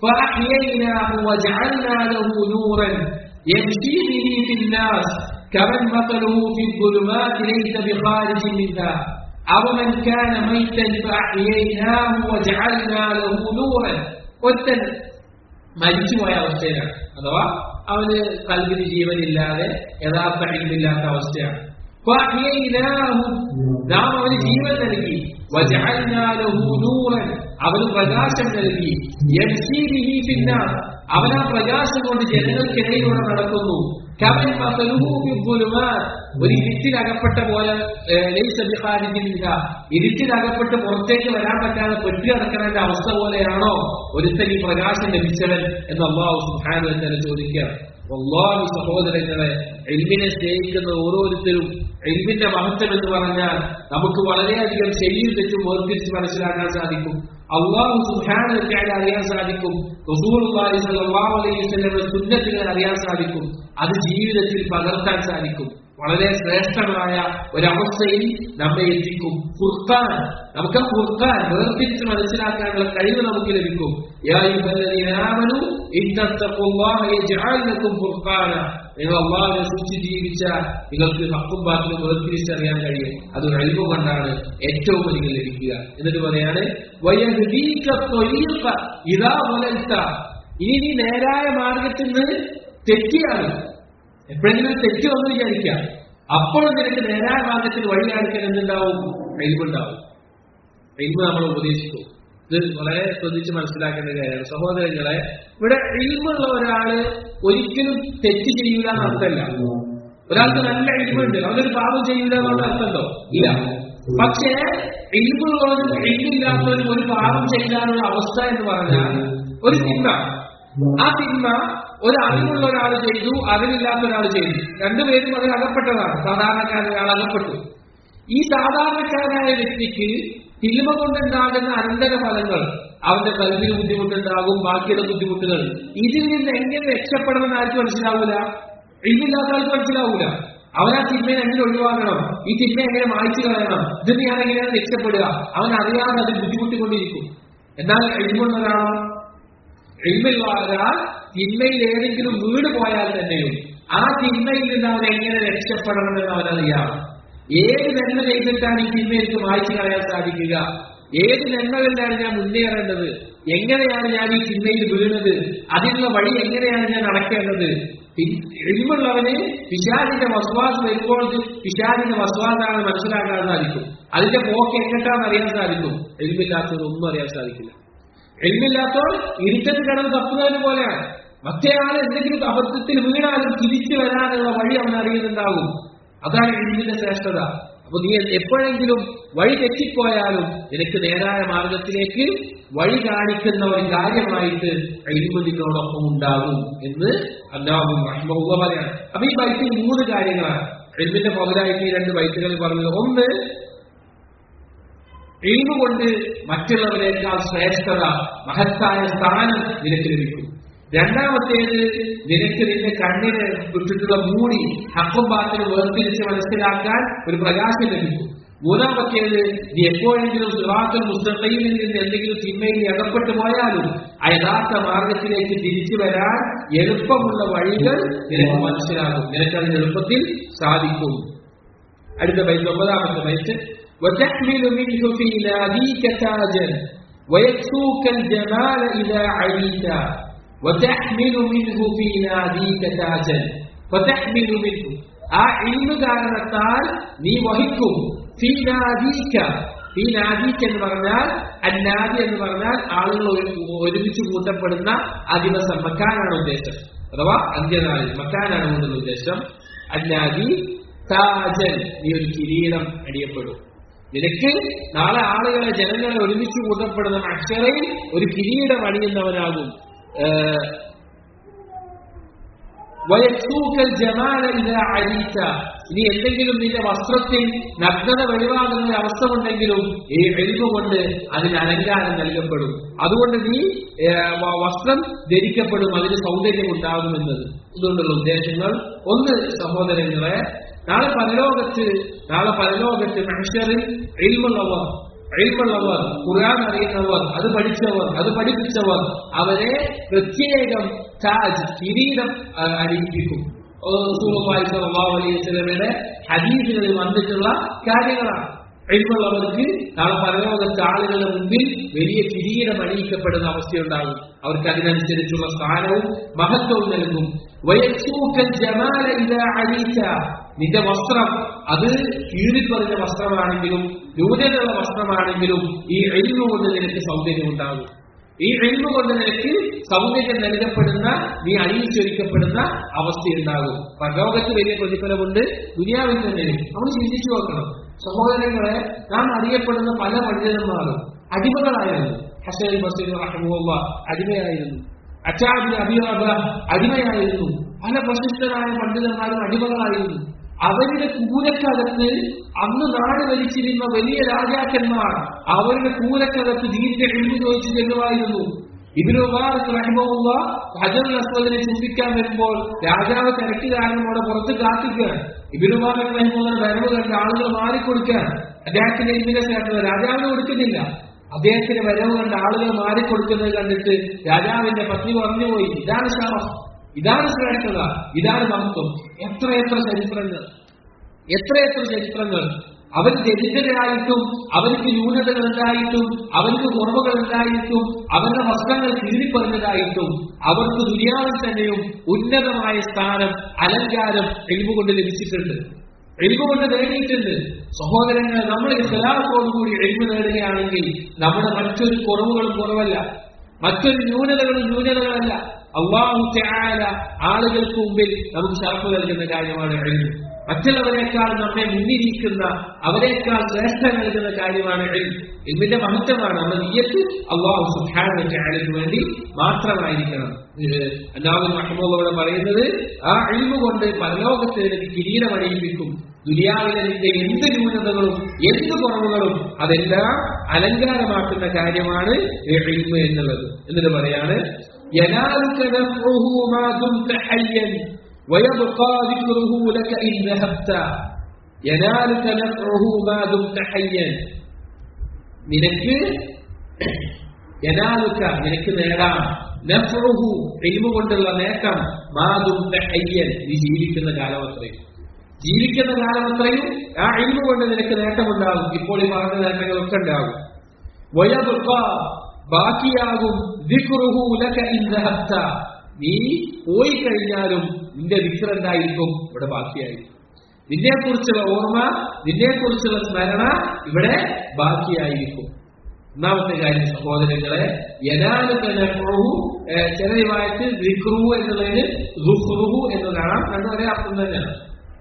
فأحييناه وجعلنا له نورا يمشي به في الناس كمن مثله في الظلمات ليس بخارج منها أومن كان ميتا فأحييناه وجعلنا له نورا ഒരുത്തൻ മരിച്ചുപോയ അവസ്ഥയിലാണ് അഥവാ അവന് കൽവിന് ജീവനില്ലാതെ യഥാർത്ഥ ഇല്ലാത്ത അവസ്ഥയാണ് ഫഅഹ്യയ്നാഹു. നാം അവന് ജീവൻ നൽകി വജഅൽനാ ലഹു നൂറൻ അവന് പ്രകാശം നൽകി യംശീ ബിഹി ഫിന്നാസ് അവൻ ആ പ്രകാശം കൊണ്ട് ജനങ്ങൾക്കിടയിലൂടെ നടക്കുന്നു കമൻ മസലുഹു ഫിദ്ദുലുമാത്. ഒരു ഇരുട്ടിലകപ്പെട്ട പോലെ ഏഹ്, ലൈസ ബിഖാരിജിൻ മിൻഹാ. ഇരുട്ടിലകപ്പെട്ട് പുറത്തേക്ക് വരാൻ പറ്റാതെ പെട്ടി കിടക്കുന്നതിന്റെ അവസ്ഥ പോലെയാണോ ഒരുത്തൻ ഈ പ്രകാശം ലഭിച്ചവൻ എന്ന് അള്ളാഹു സുബ്ഹാനഹു വ തആല ചോദിക്കുക അള്ളാഹു സഹോദരങ്ങളെ എൽമിനെ സ്നേഹിക്കുന്ന ഓരോരുത്തരും എൽമിന്റെ മഹത്വം എന്ന് പറഞ്ഞാൽ നമുക്ക് വളരെയധികം ശരിയും തെറ്റും വേർതിരിച്ച് മനസ്സിലാക്കാൻ സാധിക്കും അള്ളാഹു സുഹാനെ അറിയാൻ സാധിക്കും റസൂലുള്ളാഹി സ്വല്ലല്ലാഹു അലൈഹി വസല്ലമയുടെ സുന്നത്തുകൾ അറിയാൻ സാധിക്കും അത് ജീവിതത്തിൽ പകർത്താൻ സാധിക്കും വളരെ ശ്രേഷ്ഠമായ ഒരവസ്ഥയിൽ നമ്മെ എത്തിക്കും ഫുർഖാൻ നമുക്ക് ആ ഫുർഖാൻ വേർതിരിച്ച് മനസ്സിലാക്കാനുള്ള കഴിവ് നമുക്ക് ലഭിക്കും യാ അയ്യുഹല്ലദീന ആമനൂ ഇന്നത്തഖുല്ലാഹ യജ്അൽ ലക്കും ഫുർഖാന നിങ്ങൾ അള്ളാഹിനെ സൂക്ഷിച്ച് ജീവിച്ചാൽ നിങ്ങൾക്ക് ഹക്കും ബാത്തിലും വേർതിരിച്ചറിയാൻ കഴിയും അത് കഴിവ് കൊണ്ടാണ് ഏറ്റവും അധികം ലഭിക്കുക എന്നിട്ട് പറയാണ് വയഹ്ദീക ത്വരീഖ ഇദാ വലൽത ഇനി നീ നേരായ മാർഗത്തിൽ നിന്ന് തെറ്റിയാണ് എപ്പോഴെങ്കിലും ഒരു തെറ്റ് വന്നു വിചാരിക്കാം അപ്പോഴും നിനക്ക് നേരായ മാർഗത്തിൽ വഴി കാണിക്കാൻ എന്തുണ്ടാവും കഴിവുണ്ടാവും കഴിവ് നമ്മൾ ഉപദേശിക്കും ഇത് വളരെ ശ്രദ്ധിച്ച് മനസ്സിലാക്കേണ്ട കാര്യമാണ് സഹോദരങ്ങളെ ഇവിടെ ഇൽമുള്ള ഒരാള് ഒരിക്കലും തെറ്റ് ചെയ്യൂല എന്ന് അർത്ഥമല്ല ഒരാൾക്ക് നല്ല ഇൽമുണ്ട് അവനൊരു പാപം ചെയ്യൂല എന്നുള്ള അർത്ഥമുണ്ടോ ഇല്ല പക്ഷേ ഇൽമുള്ളവനും ഇൽമില്ലാത്തവനും ഒരു പാപം ചെയ്യാനുള്ള അവസ്ഥ എന്ന് പറഞ്ഞാൽ ഒരു തിന്മ ആ തിന്മ ഒരു അറിവുള്ള ഒരാൾ ചെയ്തു അറിവില്ലാത്ത ഒരാൾ ചെയ്തു രണ്ടുപേരും അതിൽ അകപ്പെട്ടതാണ് സാധാരണക്കാരൻ ഒരാൾ അകപ്പെട്ടു ഈ സാധാരണക്കാരനായ വ്യക്തിക്ക് തിന്മ കൊണ്ടുണ്ടാകുന്ന അനന്തര ഫലങ്ങൾ അവന്റെ കൽവിന് ബുദ്ധിമുട്ടുണ്ടാകും ബാക്കിയുള്ള ബുദ്ധിമുട്ടുകൾ ഇതിൽ നിന്ന് എങ്ങനെ രക്ഷപ്പെടണമെന്ന് ആർക്ക് മനസ്സിലാവൂല ഇല്ലാത്ത ആൾക്ക് മനസ്സിലാവൂല അവൻ ആ തിന്മയെ എങ്ങനെ ഒഴിവാക്കണം ഈ തിന്മ എങ്ങനെ മായ്ച്ചു കളയണം ഇതിന് ഞാൻ എങ്ങനെയാണ് രക്ഷപ്പെടുക അവൻ അറിയാതെ അത് ബുദ്ധിമുട്ടിക്കൊണ്ടിരിക്കും എന്നാൽ എഴുതുന്നതാണോ എഴുതുള്ള ഒരാൾ തിന്മയിൽ ഏതെങ്കിലും വീട് പോയാൽ തന്നെയും ആ തിന്മയിൽ നിന്ന് അവൻ എങ്ങനെ രക്ഷപ്പെടണമെന്ന് അവനറിയാം ഏത് നന്മ ചെയ്തിട്ടാണ് ഈ തിന്മയിലേക്ക് മായ്ച്ചു കളയാൻ സാധിക്കുക ഏത് നന്മകളിലാണ് ഞാൻ മുന്നേറേണ്ടത് എങ്ങനെയാണ് ഞാൻ ഈ തിന്മയിൽ വീണത് അതിനുള്ള വഴി എങ്ങനെയാണ് ഞാൻ നടക്കേണ്ടത് എഴുമുള്ളവന് പിശാചിന്റെ വസ്വാസ് വരുമ്പോൾ ഇത് പിശാചിന്റെ വസ്വാസാണ് മനസ്സിലാക്കാൻ സാധിക്കും അതിന്റെ പോക്ക് എങ്ങോട്ടാന്ന് അറിയാൻ സാധിക്കും എഴുമില്ലാത്തതൊന്നും അറിയാൻ സാധിക്കില്ല എഴുമില്ലാത്തവർ ഇരുട്ടത്ത് കിടന്ന് തപ്പുന്നതിന് പോലെയാണ് മറ്റേ ആൾ എന്തെങ്കിലും അബദ്ധത്തിൽ വീണാലും തിരിച്ചു വരാനുള്ള വഴി അവൻ അറിയുന്നുണ്ടാകും അതാണ് എഴുതിന്റെ ശ്രേഷ്ഠത അപ്പൊ നീ എപ്പോഴെങ്കിലും വഴി തെറ്റിപ്പോയാലും നിനക്ക് നേരായ മാർഗത്തിലേക്ക് വഴി കാണിക്കുന്ന ഒരു കാര്യമായിട്ട് എഴുമ്പ് നിന്നോടൊപ്പം ഉണ്ടാകും എന്ന് അല്ലാഹും റഹ്മുള്ള പറയാണ് അപ്പൊ ഈ ബൈത്തിൽ മൂന്ന് കാര്യങ്ങളാണ് എഴുമ്പിന്റെ പകരായിട്ട് ഈ രണ്ട് ബൈത്തുകളിൽ പറഞ്ഞത് ഒന്ന് എഴുമ്പ് കൊണ്ട് മറ്റുള്ളവരെക്കാൾ ശ്രേഷ്ഠത മഹത്തായ സ്ഥാനം നിനക്ക് ലഭിക്കും രണ്ടാമത്തേത് നിനക്ക് നിന്റെ കണ്ണിന് വിട്ടിട്ടുള്ള മൂടി ഹക്കും ബാത്തിനും വേർതിരിച്ച് മനസ്സിലാക്കാൻ ഒരു പ്രകാശം ലഭിക്കും മൂന്നാമത്തേത് നീ എപ്പോഴെങ്കിലും സിറാത്തുൽ മുസ്തഖീമിൽ നിന്ന് എന്തെങ്കിലും തിന്മയിൽ അകപ്പെട്ടു പോയാലും ആ യഥാർത്ഥ മാർഗത്തിലേക്ക് തിരിച്ചു വരാൻ എളുപ്പമുള്ള വഴികൾ നിനക്ക് മനസ്സിലാകും നിനക്കതിന് എളുപ്പത്തിൽ സാധിക്കും അടുത്ത ബൈറ്റ് ഒമ്പതാമത്തെ ബൈറ്റ് وتحمل منه في ناديك تاجا ويكسوك الجمال إذا عليت وتحمل منه في ناديك تاجا فتحمل منه ആ ഇൽമു കാരണത്താൽ നീ വഹിക്കും ഫീ നാദീക ഫീ നാദീക എന്ന് പറഞ്ഞാൽ അന്നാദി എന്ന് പറഞ്ഞാൽ ആളുകൾ ഒരു- ഒരുമിച്ച് കൂട്ടപ്പെടുന്ന ആ ദിവസം മക്കാനാണ് ഉദ്ദേശം അഥവാ അന്ത്യനാളിൽ മക്കാനാണ് കൊണ്ടുള്ള ഉദ്ദേശം അന്നാദി താജൻ നീ ഒരു കിരീടം അടിയപ്പെടും നിനക്ക് നാളെ ആളുകളെ ജനങ്ങളെ ഒരുമിച്ച് കൂട്ടപ്പെടുന്ന അക്ഷരയിൽ ഒരു കിരീടം അണിയുന്നവനാകും ഏഹ്, വയസൂക്കൽ ജമാല ഇതാ അരീച്ച ഇനി എന്തെങ്കിലും നിന്റെ വസ്ത്രത്തിൽ നഗ്നത വെളിവാകുന്ന ഒരു അവസ്ഥ ഉണ്ടെങ്കിലും ഈ എഴുതു കൊണ്ട് അതിന് അലങ്കാരം നൽകപ്പെടും അതുകൊണ്ട് നീ ഏ, വ- വസ്ത്രം ധരിക്കപ്പെടും അതിന് സൗന്ദര്യം ഉണ്ടാകുമെന്നത് ഇതുകൊണ്ടുള്ള ഉദ്ദേശങ്ങൾ ഒന്ന് സഹോദരങ്ങളെ നാളെ പരലോകത്ത് നാളെ പരലോകത്ത് മനുഷ്യരിൽ എൽമുള്ളവർ എൽമുള്ളവർ ഖുർആൻ അറിയുന്നവർ അത് പഠിച്ചവർ അത് പഠിപ്പിച്ചവർ അവരെ പ്രത്യേകം താജ് കിരീടം ആ, അണിയിപ്പിക്കും റസൂലുള്ളാഹി സ്വല്ലല്ലാഹു അലൈഹി വസല്ലമയുടെ ഹദീസുകളിൽ വന്നിട്ടുള്ള കാര്യങ്ങളാണ് എൽമുള്ളവർക്ക് നാളെ പരലോകത്ത് ആളുകളുടെ മുമ്പിൽ വലിയ കിരീടം അണിയിക്കപ്പെടുന്ന അവസ്ഥയുണ്ടാകും അവർക്ക് അതിനനുസരിച്ചുള്ള സ്ഥാനവും മഹത്വവും നൽകും വയസ്സൂക്കൽ ജമാല ഇതാ അലീച്ച നിന്റെ വസ്ത്രം അത് കീറിപ്പറിഞ്ഞ വസ്ത്രമാണെങ്കിലും ന്യൂനതയുള്ള വസ്ത്രമാണെങ്കിലും ഈ എഴുന്നു കൊണ്ട് നിനക്ക് സൗന്ദര്യം ഉണ്ടാകും ഈ എഴുന്നു കൊണ്ട് നിനക്ക് സൗന്ദര്യം നൽകപ്പെടുന്ന നീ അണിയിച്ചൊരുക്കപ്പെടുന്ന അവസ്ഥയുണ്ടാകും പരലോകത്ത് വലിയ പ്രതിഫലമുണ്ട് ദുനിയാവിൽ തന്നെ നമ്മൾ ചിന്തിച്ചു നോക്കണം സഹോദരങ്ങളെ നാം അറിയപ്പെടുന്ന പല പണ്ഡിതന്മാരും അടിമകളായിരുന്നു ഹസൻ ബസീർ റഹ്മുള്ള അടിമയായിരുന്നു അച്ചാബിൻ അബിയാബ അടിമയായിരുന്നു പല പ്രശസ്തരായ പണ്ഡിതന്മാരും അടിമകളായിരുന്നു അവരുടെ കൂരക്കകത്ത് അന്ന് നാട് ഭരിച്ചിരുന്ന വലിയ രാജാക്കന്മാർ അവരുടെ കൂരക്കകത്ത് ദീന്റെ എണ്ണു ചോദിച്ചു ചെല്ലുമായിരുന്നു ഇബിനു മുബാറക് റഹ്മുള്ള ഹജറുൽ അസ്വദിനെ ചിന്തിക്കാൻ വരുമ്പോൾ രാജാവ് തിരക്കുകാരനോട് പുറത്ത് കാത്തിക്കുകയാണ് ഇബിനു മുബാറക് റഹ്മുള്ള വരവ് കണ്ട് ആളുകൾ മാറിക്കൊടുക്കാൻ അദ്ദേഹത്തിന്റെ ഇബിനെ ചേർന്നത് രാജാവിന് കൊടുക്കുന്നില്ല അദ്ദേഹത്തിന്റെ വരവ് കണ്ട് ആളുകൾ മാറിക്കൊടുക്കുന്നത് കണ്ടിട്ട് രാജാവിന്റെ പത്നി പറഞ്ഞുപോയി ഇതാണ് ശാപം ഇതാണ് ശ്രേഷ്ഠത ഇതാണ് മഹത്വം എത്രയെത്ര ചരിത്രങ്ങൾ എത്രയെത്ര ചരിത്രങ്ങൾ അവൻ ദരിദ്രരായിട്ടും അവർക്ക് ന്യൂനതകൾ ഉണ്ടായിട്ടും അവർക്ക് കുറവുകൾ ഉണ്ടായിട്ടും അവരുടെ വസ്ത്രങ്ങൾ കീഴിപ്പറഞ്ഞതായിട്ടും അവർക്ക് ദുനിയാവിൽ തന്നെയും ഉന്നതമായ സ്ഥാനം അലങ്കാരം എഴുവുകൊണ്ട് ലഭിച്ചിട്ടുണ്ട് എഴുവുകൊണ്ട് നേടിയിട്ടുണ്ട് സഹോദരങ്ങൾ നമ്മൾ ഇഖലാസോടുകൂടി എഴുവ് നേടുകയാണെങ്കിൽ നമ്മുടെ മറ്റൊരു കുറവുകളും കുറവല്ല മറ്റൊരു ന്യൂനതകളും ന്യൂനതകളല്ല അള്ളാഹു ചായാല ആളുകൾക്ക് മുമ്പിൽ നമുക്ക് ഷർഫ് നൽകുന്ന കാര്യമാണ് എഴുതി മറ്റുള്ളവരെക്കാൾ നമ്മെ മുന്നിരിക്കുന്ന അവരെക്കാൾ ശ്രേഷ്ഠ നൽകുന്ന കാര്യമാണ് ഇൽമിന്റെ മഹത്വമാണ് നമ്മുടെ നീയത്ത് അള്ളാഹു സുഹാന ചായാലയ്ക്ക് വേണ്ടി മാത്രമായിരിക്കണം അന്നാവിൻ മഹമ്മൂദോടെ പറയുന്നത് ആ ഇൽമു കൊണ്ട് പരലോകത്ത് എനിക്ക് കിരീടം അണിയിപ്പിക്കും ദുനിയാവിലെ നിന്റെ എന്ത് ന്യൂനതകളും എന്ത് കുറവുകളും അതെല്ലാം അലങ്കാരമാക്കുന്ന കാര്യമാണ് ഇൽമ എന്നുള്ളത് എന്നിട്ട് പറയാണ് ينالك نفعه ما دمت حيا ويبقى ذكره لك إن ذهبت ينالك نفعه ما دمت حيا നിനക്ക് യനാലുക്ക നിനക്ക് നേടാം നഫ്റുഹു ഇൽമു കൊണ്ടുള്ള നേട്ടം മാതും ഹയ്യൻ നീ ജീവിക്കുന്ന കാലമത്രയും ജീവിക്കുന്ന കാലമത്രയും ആ ഇൽമു കൊണ്ട് നിനക്ക് നേട്ടമുണ്ടാകും ഇപ്പോൾ ഈ പറഞ്ഞ നേട്ടങ്ങളൊക്കെ ഉണ്ടാകും വയബുക്ക ബാക്കിയാകും ദിക്റുഹു ലക ഇൻ ദഹബ്ത നീ പോയി കഴിഞ്ഞാലും നിന്റെ ദിക്ർ എന്തായിരിക്കും ഇവിടെ ബാക്കിയായിരിക്കും നിന്നെ കുറിച്ചുള്ള ഓർമ്മ നിന്നെ കുറിച്ചുള്ള സ്മരണ ഇവിടെ ബാക്കിയായിരിക്കും ഒന്നാമത്തെ കാര്യം സഹോദരങ്ങളെ യഥാനുഹു ചില രൂപമായിട്ട് ദിക്റുഹു എന്നുള്ളതിന് ദുഹ്റുഹു എന്ന് കാണാം രണ്ടും ഒരേ അർത്ഥം തന്നെയാണ്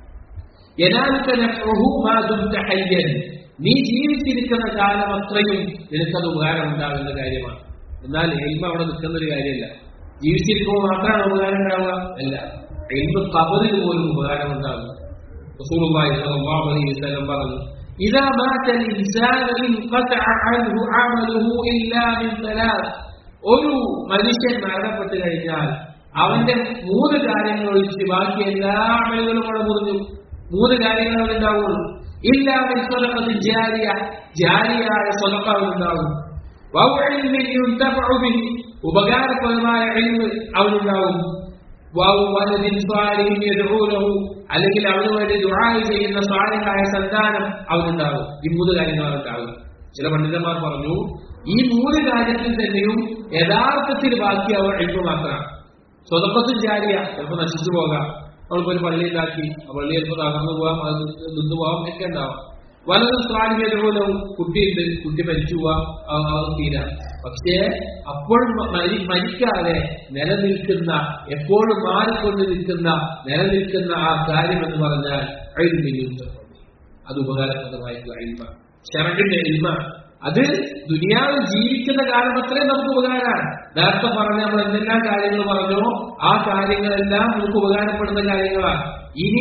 യഥാനുഹു മാ ദുംത ഹയ്യൻ നീ ജീവിച്ചിരിക്കുന്ന കാലം അത്രയും നിനക്കത് ഉപകാരം ഉണ്ടാകുന്ന കാര്യമാണ് എന്നാൽ എൽമ അവിടെ നിൽക്കുന്ന ഒരു കാര്യമല്ല ജീവിച്ചിരിക്കുമ്പോൾ മാത്രമാണ് ഉപകാരം ഉണ്ടാവുക അല്ല എൽമ കബറിൽ പോലും ഉപകാരം ഉണ്ടാകും റസൂലുള്ളാഹി സ്വല്ലല്ലാഹു അലൈഹി വസല്ലം പറഞ്ഞു إذا مات الإنسان انقطع عنه عمله إلا من ثلاث ഒരു മനുഷ്യൻ മരണപ്പെട്ടു കഴിഞ്ഞാൽ അവന്റെ മൂന്ന് കാര്യങ്ങൾ ഒഴിച്ച് ബാക്കി എല്ലാ അമലുകളും അവിടെ മുറിഞ്ഞു മൂന്ന് കാര്യങ്ങൾ അവിടെ ഉണ്ടാവുള്ളൂ ഇല്ലാതെ സ്വലക്കത്തിൽ ജാരിയ ജാരിയായ സ്വലക്ക അവനുണ്ടാകും വൗഇൽമിൻ യുൻതഫഉ ബിഹി ഉപകാരപ്രദമായ ഇൽമ് അവനുണ്ടാകും വൗ വലദിൻ സാലിഹിൻ യദ്ഉ ലഹു അല്ലെങ്കിൽ അവന് വേണ്ടി ദുആ ചെയ്യുന്ന സാലിഹായ സന്താനം അവനുണ്ടാകും ഈ മൂന്ന് കാര്യങ്ങൾ ഉണ്ടാകും ചില പണ്ഡിതന്മാർ പറഞ്ഞു ഈ മൂന്ന് കാര്യത്തിൽ തന്നെയും യഥാർത്ഥത്തിൽ ബാക്കിയാവുക ഇൽമ് മാത്രമാണ് സ്വതപ്പത്തും ജാരിയ ചിലപ്പോൾ നശിച്ചു പോകാം നമ്മളിപ്പോ ഒരു പള്ളി ഉണ്ടാക്കി ആ പള്ളി ചിലപ്പോൾ തകർന്നു പോവാം അത് നിന്ന് പോവാം ഒക്കെ ഉണ്ടാവാം വലതും സ്വാധീനവും കുട്ടിയുണ്ട് കുട്ടി മരിച്ചു പോവാം ആ, അത് തീരാം പക്ഷേ അപ്പോഴും മരി മരിക്കാതെ നിലനിൽക്കുന്ന എപ്പോഴും മാറിക്കൊണ്ട് നിൽക്കുന്ന നിലനിൽക്കുന്ന ആ കാര്യം എന്ന് പറഞ്ഞാൽ അഴിമിനിയുണ്ട് അത് ഉപകാരപ്രദമായിട്ടുള്ള അഴിമ ഷറഡിന്റെ അഴിമ അത് ദുനിയാവിൽ ജീവിക്കുന്ന കാലം അത്രയും നമുക്ക് ഉപകാരമാണ് നേരത്തെ പറഞ്ഞ നമ്മൾ എന്തെല്ലാം കാര്യങ്ങൾ പറഞ്ഞോ ആ കാര്യങ്ങളെല്ലാം നമുക്ക് ഉപകാരപ്പെടുന്ന കാര്യങ്ങളാണ് ഇനി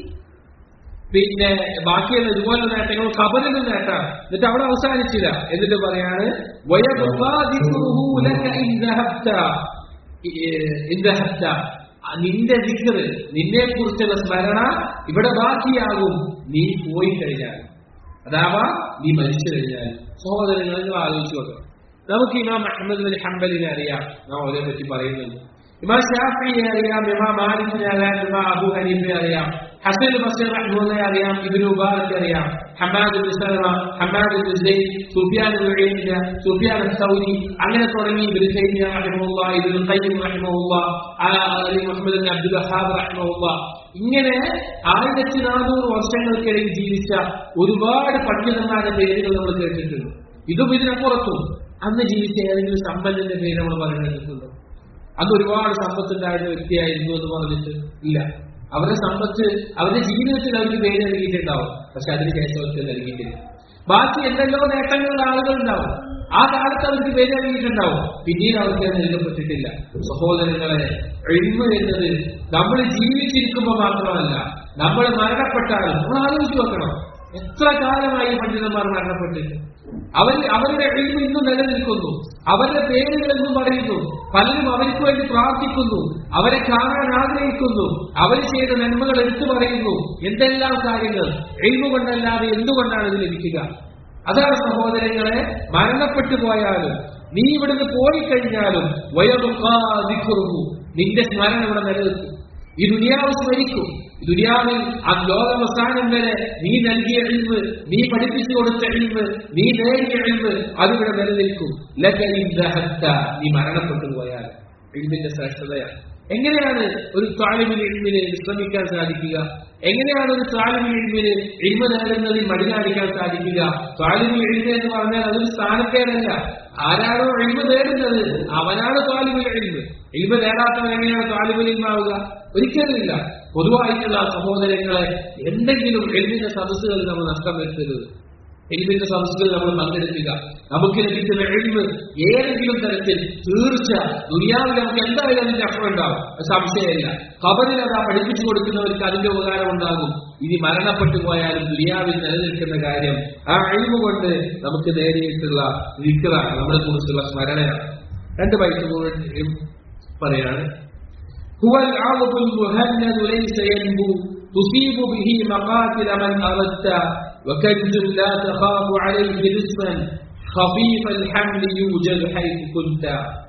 പിന്നെ ബാക്കിയുള്ള ഇതുപോലെ നേട്ടങ്ങൾ ഖബറിൽ നേട്ടാണ് എന്നിട്ട് അവിടെ അവസാനിച്ചില്ല എന്നിട്ട് പറയാണ് വയബുഖാദിഖുഹു ലക ഇൻ ദഹബ്ത ഇൻ ദഹബ്ത നിന്റെ ദിക്ർ നിന്നെ കുറിച്ചുള്ള സ്മരണ ഇവിടെ ബാക്കിയാകും നീ പോയി കഴിഞ്ഞാൽ അതാവാ നീ മരിച്ചു കഴിഞ്ഞാൽ സഹോദരങ്ങൾ നിങ്ങൾ ആലോചിച്ചു നോക്കണം നമുക്ക് ഇമാം അഹമ്മദ് ബിൻ ഹംബലിനെ അറിയാം നാം അവരെ പറ്റി പറയുന്നുണ്ട് ഇമാം ഷാഫിയെ അറിയാം ഇമാം മാലിക്കിനെ അറിയാം ഇമാം അബു ഹനീഫെ അറിയാം ഹസൻ ബസീർ റഹ്മുള്ളയെ അറിയാം ഇബ്നു മുബാറക് അറിയാം Hammad bin Salama Hammad bin Zaid Sufyan bin Uyainah Sufyan Thawri അങ്ങനെ തുടങ്ങി ഇബ്നു തൈമിയ റഹിമഹുല്ലാ ഇബ്നു ഖയ്യിം റഹിമഹുല്ലാ ആ അലി മുഹമ്മദ് ബിൻ അബ്ദുൽ വഹാബ് റഹിമഹുല്ലാ ഇങ്ങനെ ആയിരത്തി നാനൂറ് വർഷങ്ങൾക്കിടയിൽ ജീവിച്ച ഒരുപാട് പണ്ഡിതന്മാരുടെ പേരുകൾ നമ്മൾ കേട്ടിട്ടുണ്ട് ഇതും ഇതിനപ്പുറത്തും അന്ന് ജീവിച്ച ഏതെങ്കിലും സമ്പന്നന്റെ പേര് നമ്മൾ പറയുന്നുണ്ടോ അന്ന് ഒരുപാട് സമ്പത്തുണ്ടായിരുന്ന വ്യക്തിയായിരുന്നു എന്ന് പറഞ്ഞിട്ട് ഇല്ല അവരുടെ സമ്പത്ത് അവരുടെ ജീവിതത്തിൽ അവർക്ക് പേര് നൽകിയിട്ടുണ്ടാവും പക്ഷെ അതിനുശേഷം അവർക്ക് നൽകിയിട്ടില്ല ബാക്കി എന്തെല്ലോ നേട്ടങ്ങളുള്ള ആളുകൾ ഉണ്ടാവും ആ കാലത്ത് അവർക്ക് പേര് നൽകിയിട്ടുണ്ടാവും പിന്നീട് അവർക്ക് അത് നൽകപ്പെട്ടിട്ടില്ല സഹോദരങ്ങളെ എഴുമ എന്നത് നമ്മൾ ജീവിച്ചിരിക്കുമ്പോൾ മാത്രമല്ല നമ്മൾ മരണപ്പെട്ടാലും നമ്മൾ ആലോചിച്ച് വെക്കണം എത്ര കാലമായി പണ്ഡിതന്മാർ മരണപ്പെട്ടിട്ട് അവർ അവരുടെ എഴുമ ഇന്നും നിലനിൽക്കുന്നു അവരുടെ പേരുകൾ എന്നും പറയുന്നു പലരും അവർക്ക് വേണ്ടി പ്രാർത്ഥിക്കുന്നു അവരെ കാണാൻ ആഗ്രഹിക്കുന്നു അവർ ചെയ്ത നന്മകൾ എടുത്തു പറയുന്നു എന്തെല്ലാം കാര്യങ്ങൾ എഴുമ കൊണ്ടല്ലാതെ എന്തുകൊണ്ടാണ് ഇത് ലഭിക്കുക അതാണ് സഹോദരങ്ങളെ മരണപ്പെട്ടു പോയാലും നീ ഇവിടുന്ന് പോയി കഴിഞ്ഞാലും വയതുക്കാതിക്കുറുന്നു നിന്റെ സ്മരണ ഇവിടെ നിലനിൽക്കും ഈ ദുനിയാവ് സ്മരിക്കും ഈ ദുനിയാവിൽ ആ ലോകവസാനം വരെ നീ നൽകിയ എഴുവ് നീ പഠിപ്പിച്ചു കൊടുത്ത എഴുവ് നീ നേടിയ എഴുവ് അതിവിടെ നിലനിൽക്കും ലഹത്ത നീ മരണപ്പെട്ടു പോയാൽ എഴുവിന്റെ ശ്രേഷ്ഠതയാണ് എങ്ങനെയാണ് ഒരു താലിമിന് എഴുവിന് വിശ്രമിക്കാൻ സാധിക്കുക എങ്ങനെയാണ് ഒരു താലിമിന് എഴുവിന് എഴുമ നേടുന്നതിൽ മടികാണിക്കാൻ സാധിക്കുക താലിമിന് എഴുതി എന്ന് പറഞ്ഞാൽ അതൊരു സ്ഥാനപ്പേരല്ല ആരാണോ എഴുമ നേടുന്നത് അവനാണ് താലിമിൽ എഴുമ് എഴുമ നേടാത്തവൻ എങ്ങനെയാണ് താലിമിൽ ഇൽമാവുക ഒരിക്കലുമില്ല പൊതുവായിട്ടുള്ള സഹോദരങ്ങളെ എന്തെങ്കിലും എഴുതിന്റെ സദസ്സുകളിൽ നമ്മൾ നഷ്ടം വരുത്തരുത് എൽമിന്റെ സദസ്സുകളിൽ നമ്മൾ പങ്കെടുക്കുക നമുക്ക് ലഭിക്കുന്ന എഴുമ് ഏതെങ്കിലും തരത്തിൽ തീർച്ച ദുനിയാവിൽ നമുക്ക് എന്തായാലും അതിന്റെ അർത്ഥം ഉണ്ടാവും അത് സംശയമില്ല ഖബറിൽ അതാ പഠിപ്പിച്ചു കൊടുക്കുന്നവർക്ക് അതിന്റെ ഉപകാരം ഉണ്ടാകും ഇനി മരണപ്പെട്ടു പോയാലും ദുനിയാവിൽ നിലനിൽക്കുന്ന കാര്യം ആ എഴുമ കൊണ്ട് നമുക്ക് നേടിയിട്ടുള്ള വിക്രാണ് നമ്മളെ കുറിച്ചുള്ള സ്മരണയാണ് രണ്ട് ബൈക്ക് കൂടെ പറയാണ് هو العرض المهند ليس ينبو تصيب به مقاتل من أردت وكنز لا تخاف عليه جسما خفيف الحمل يوجد حيث كنت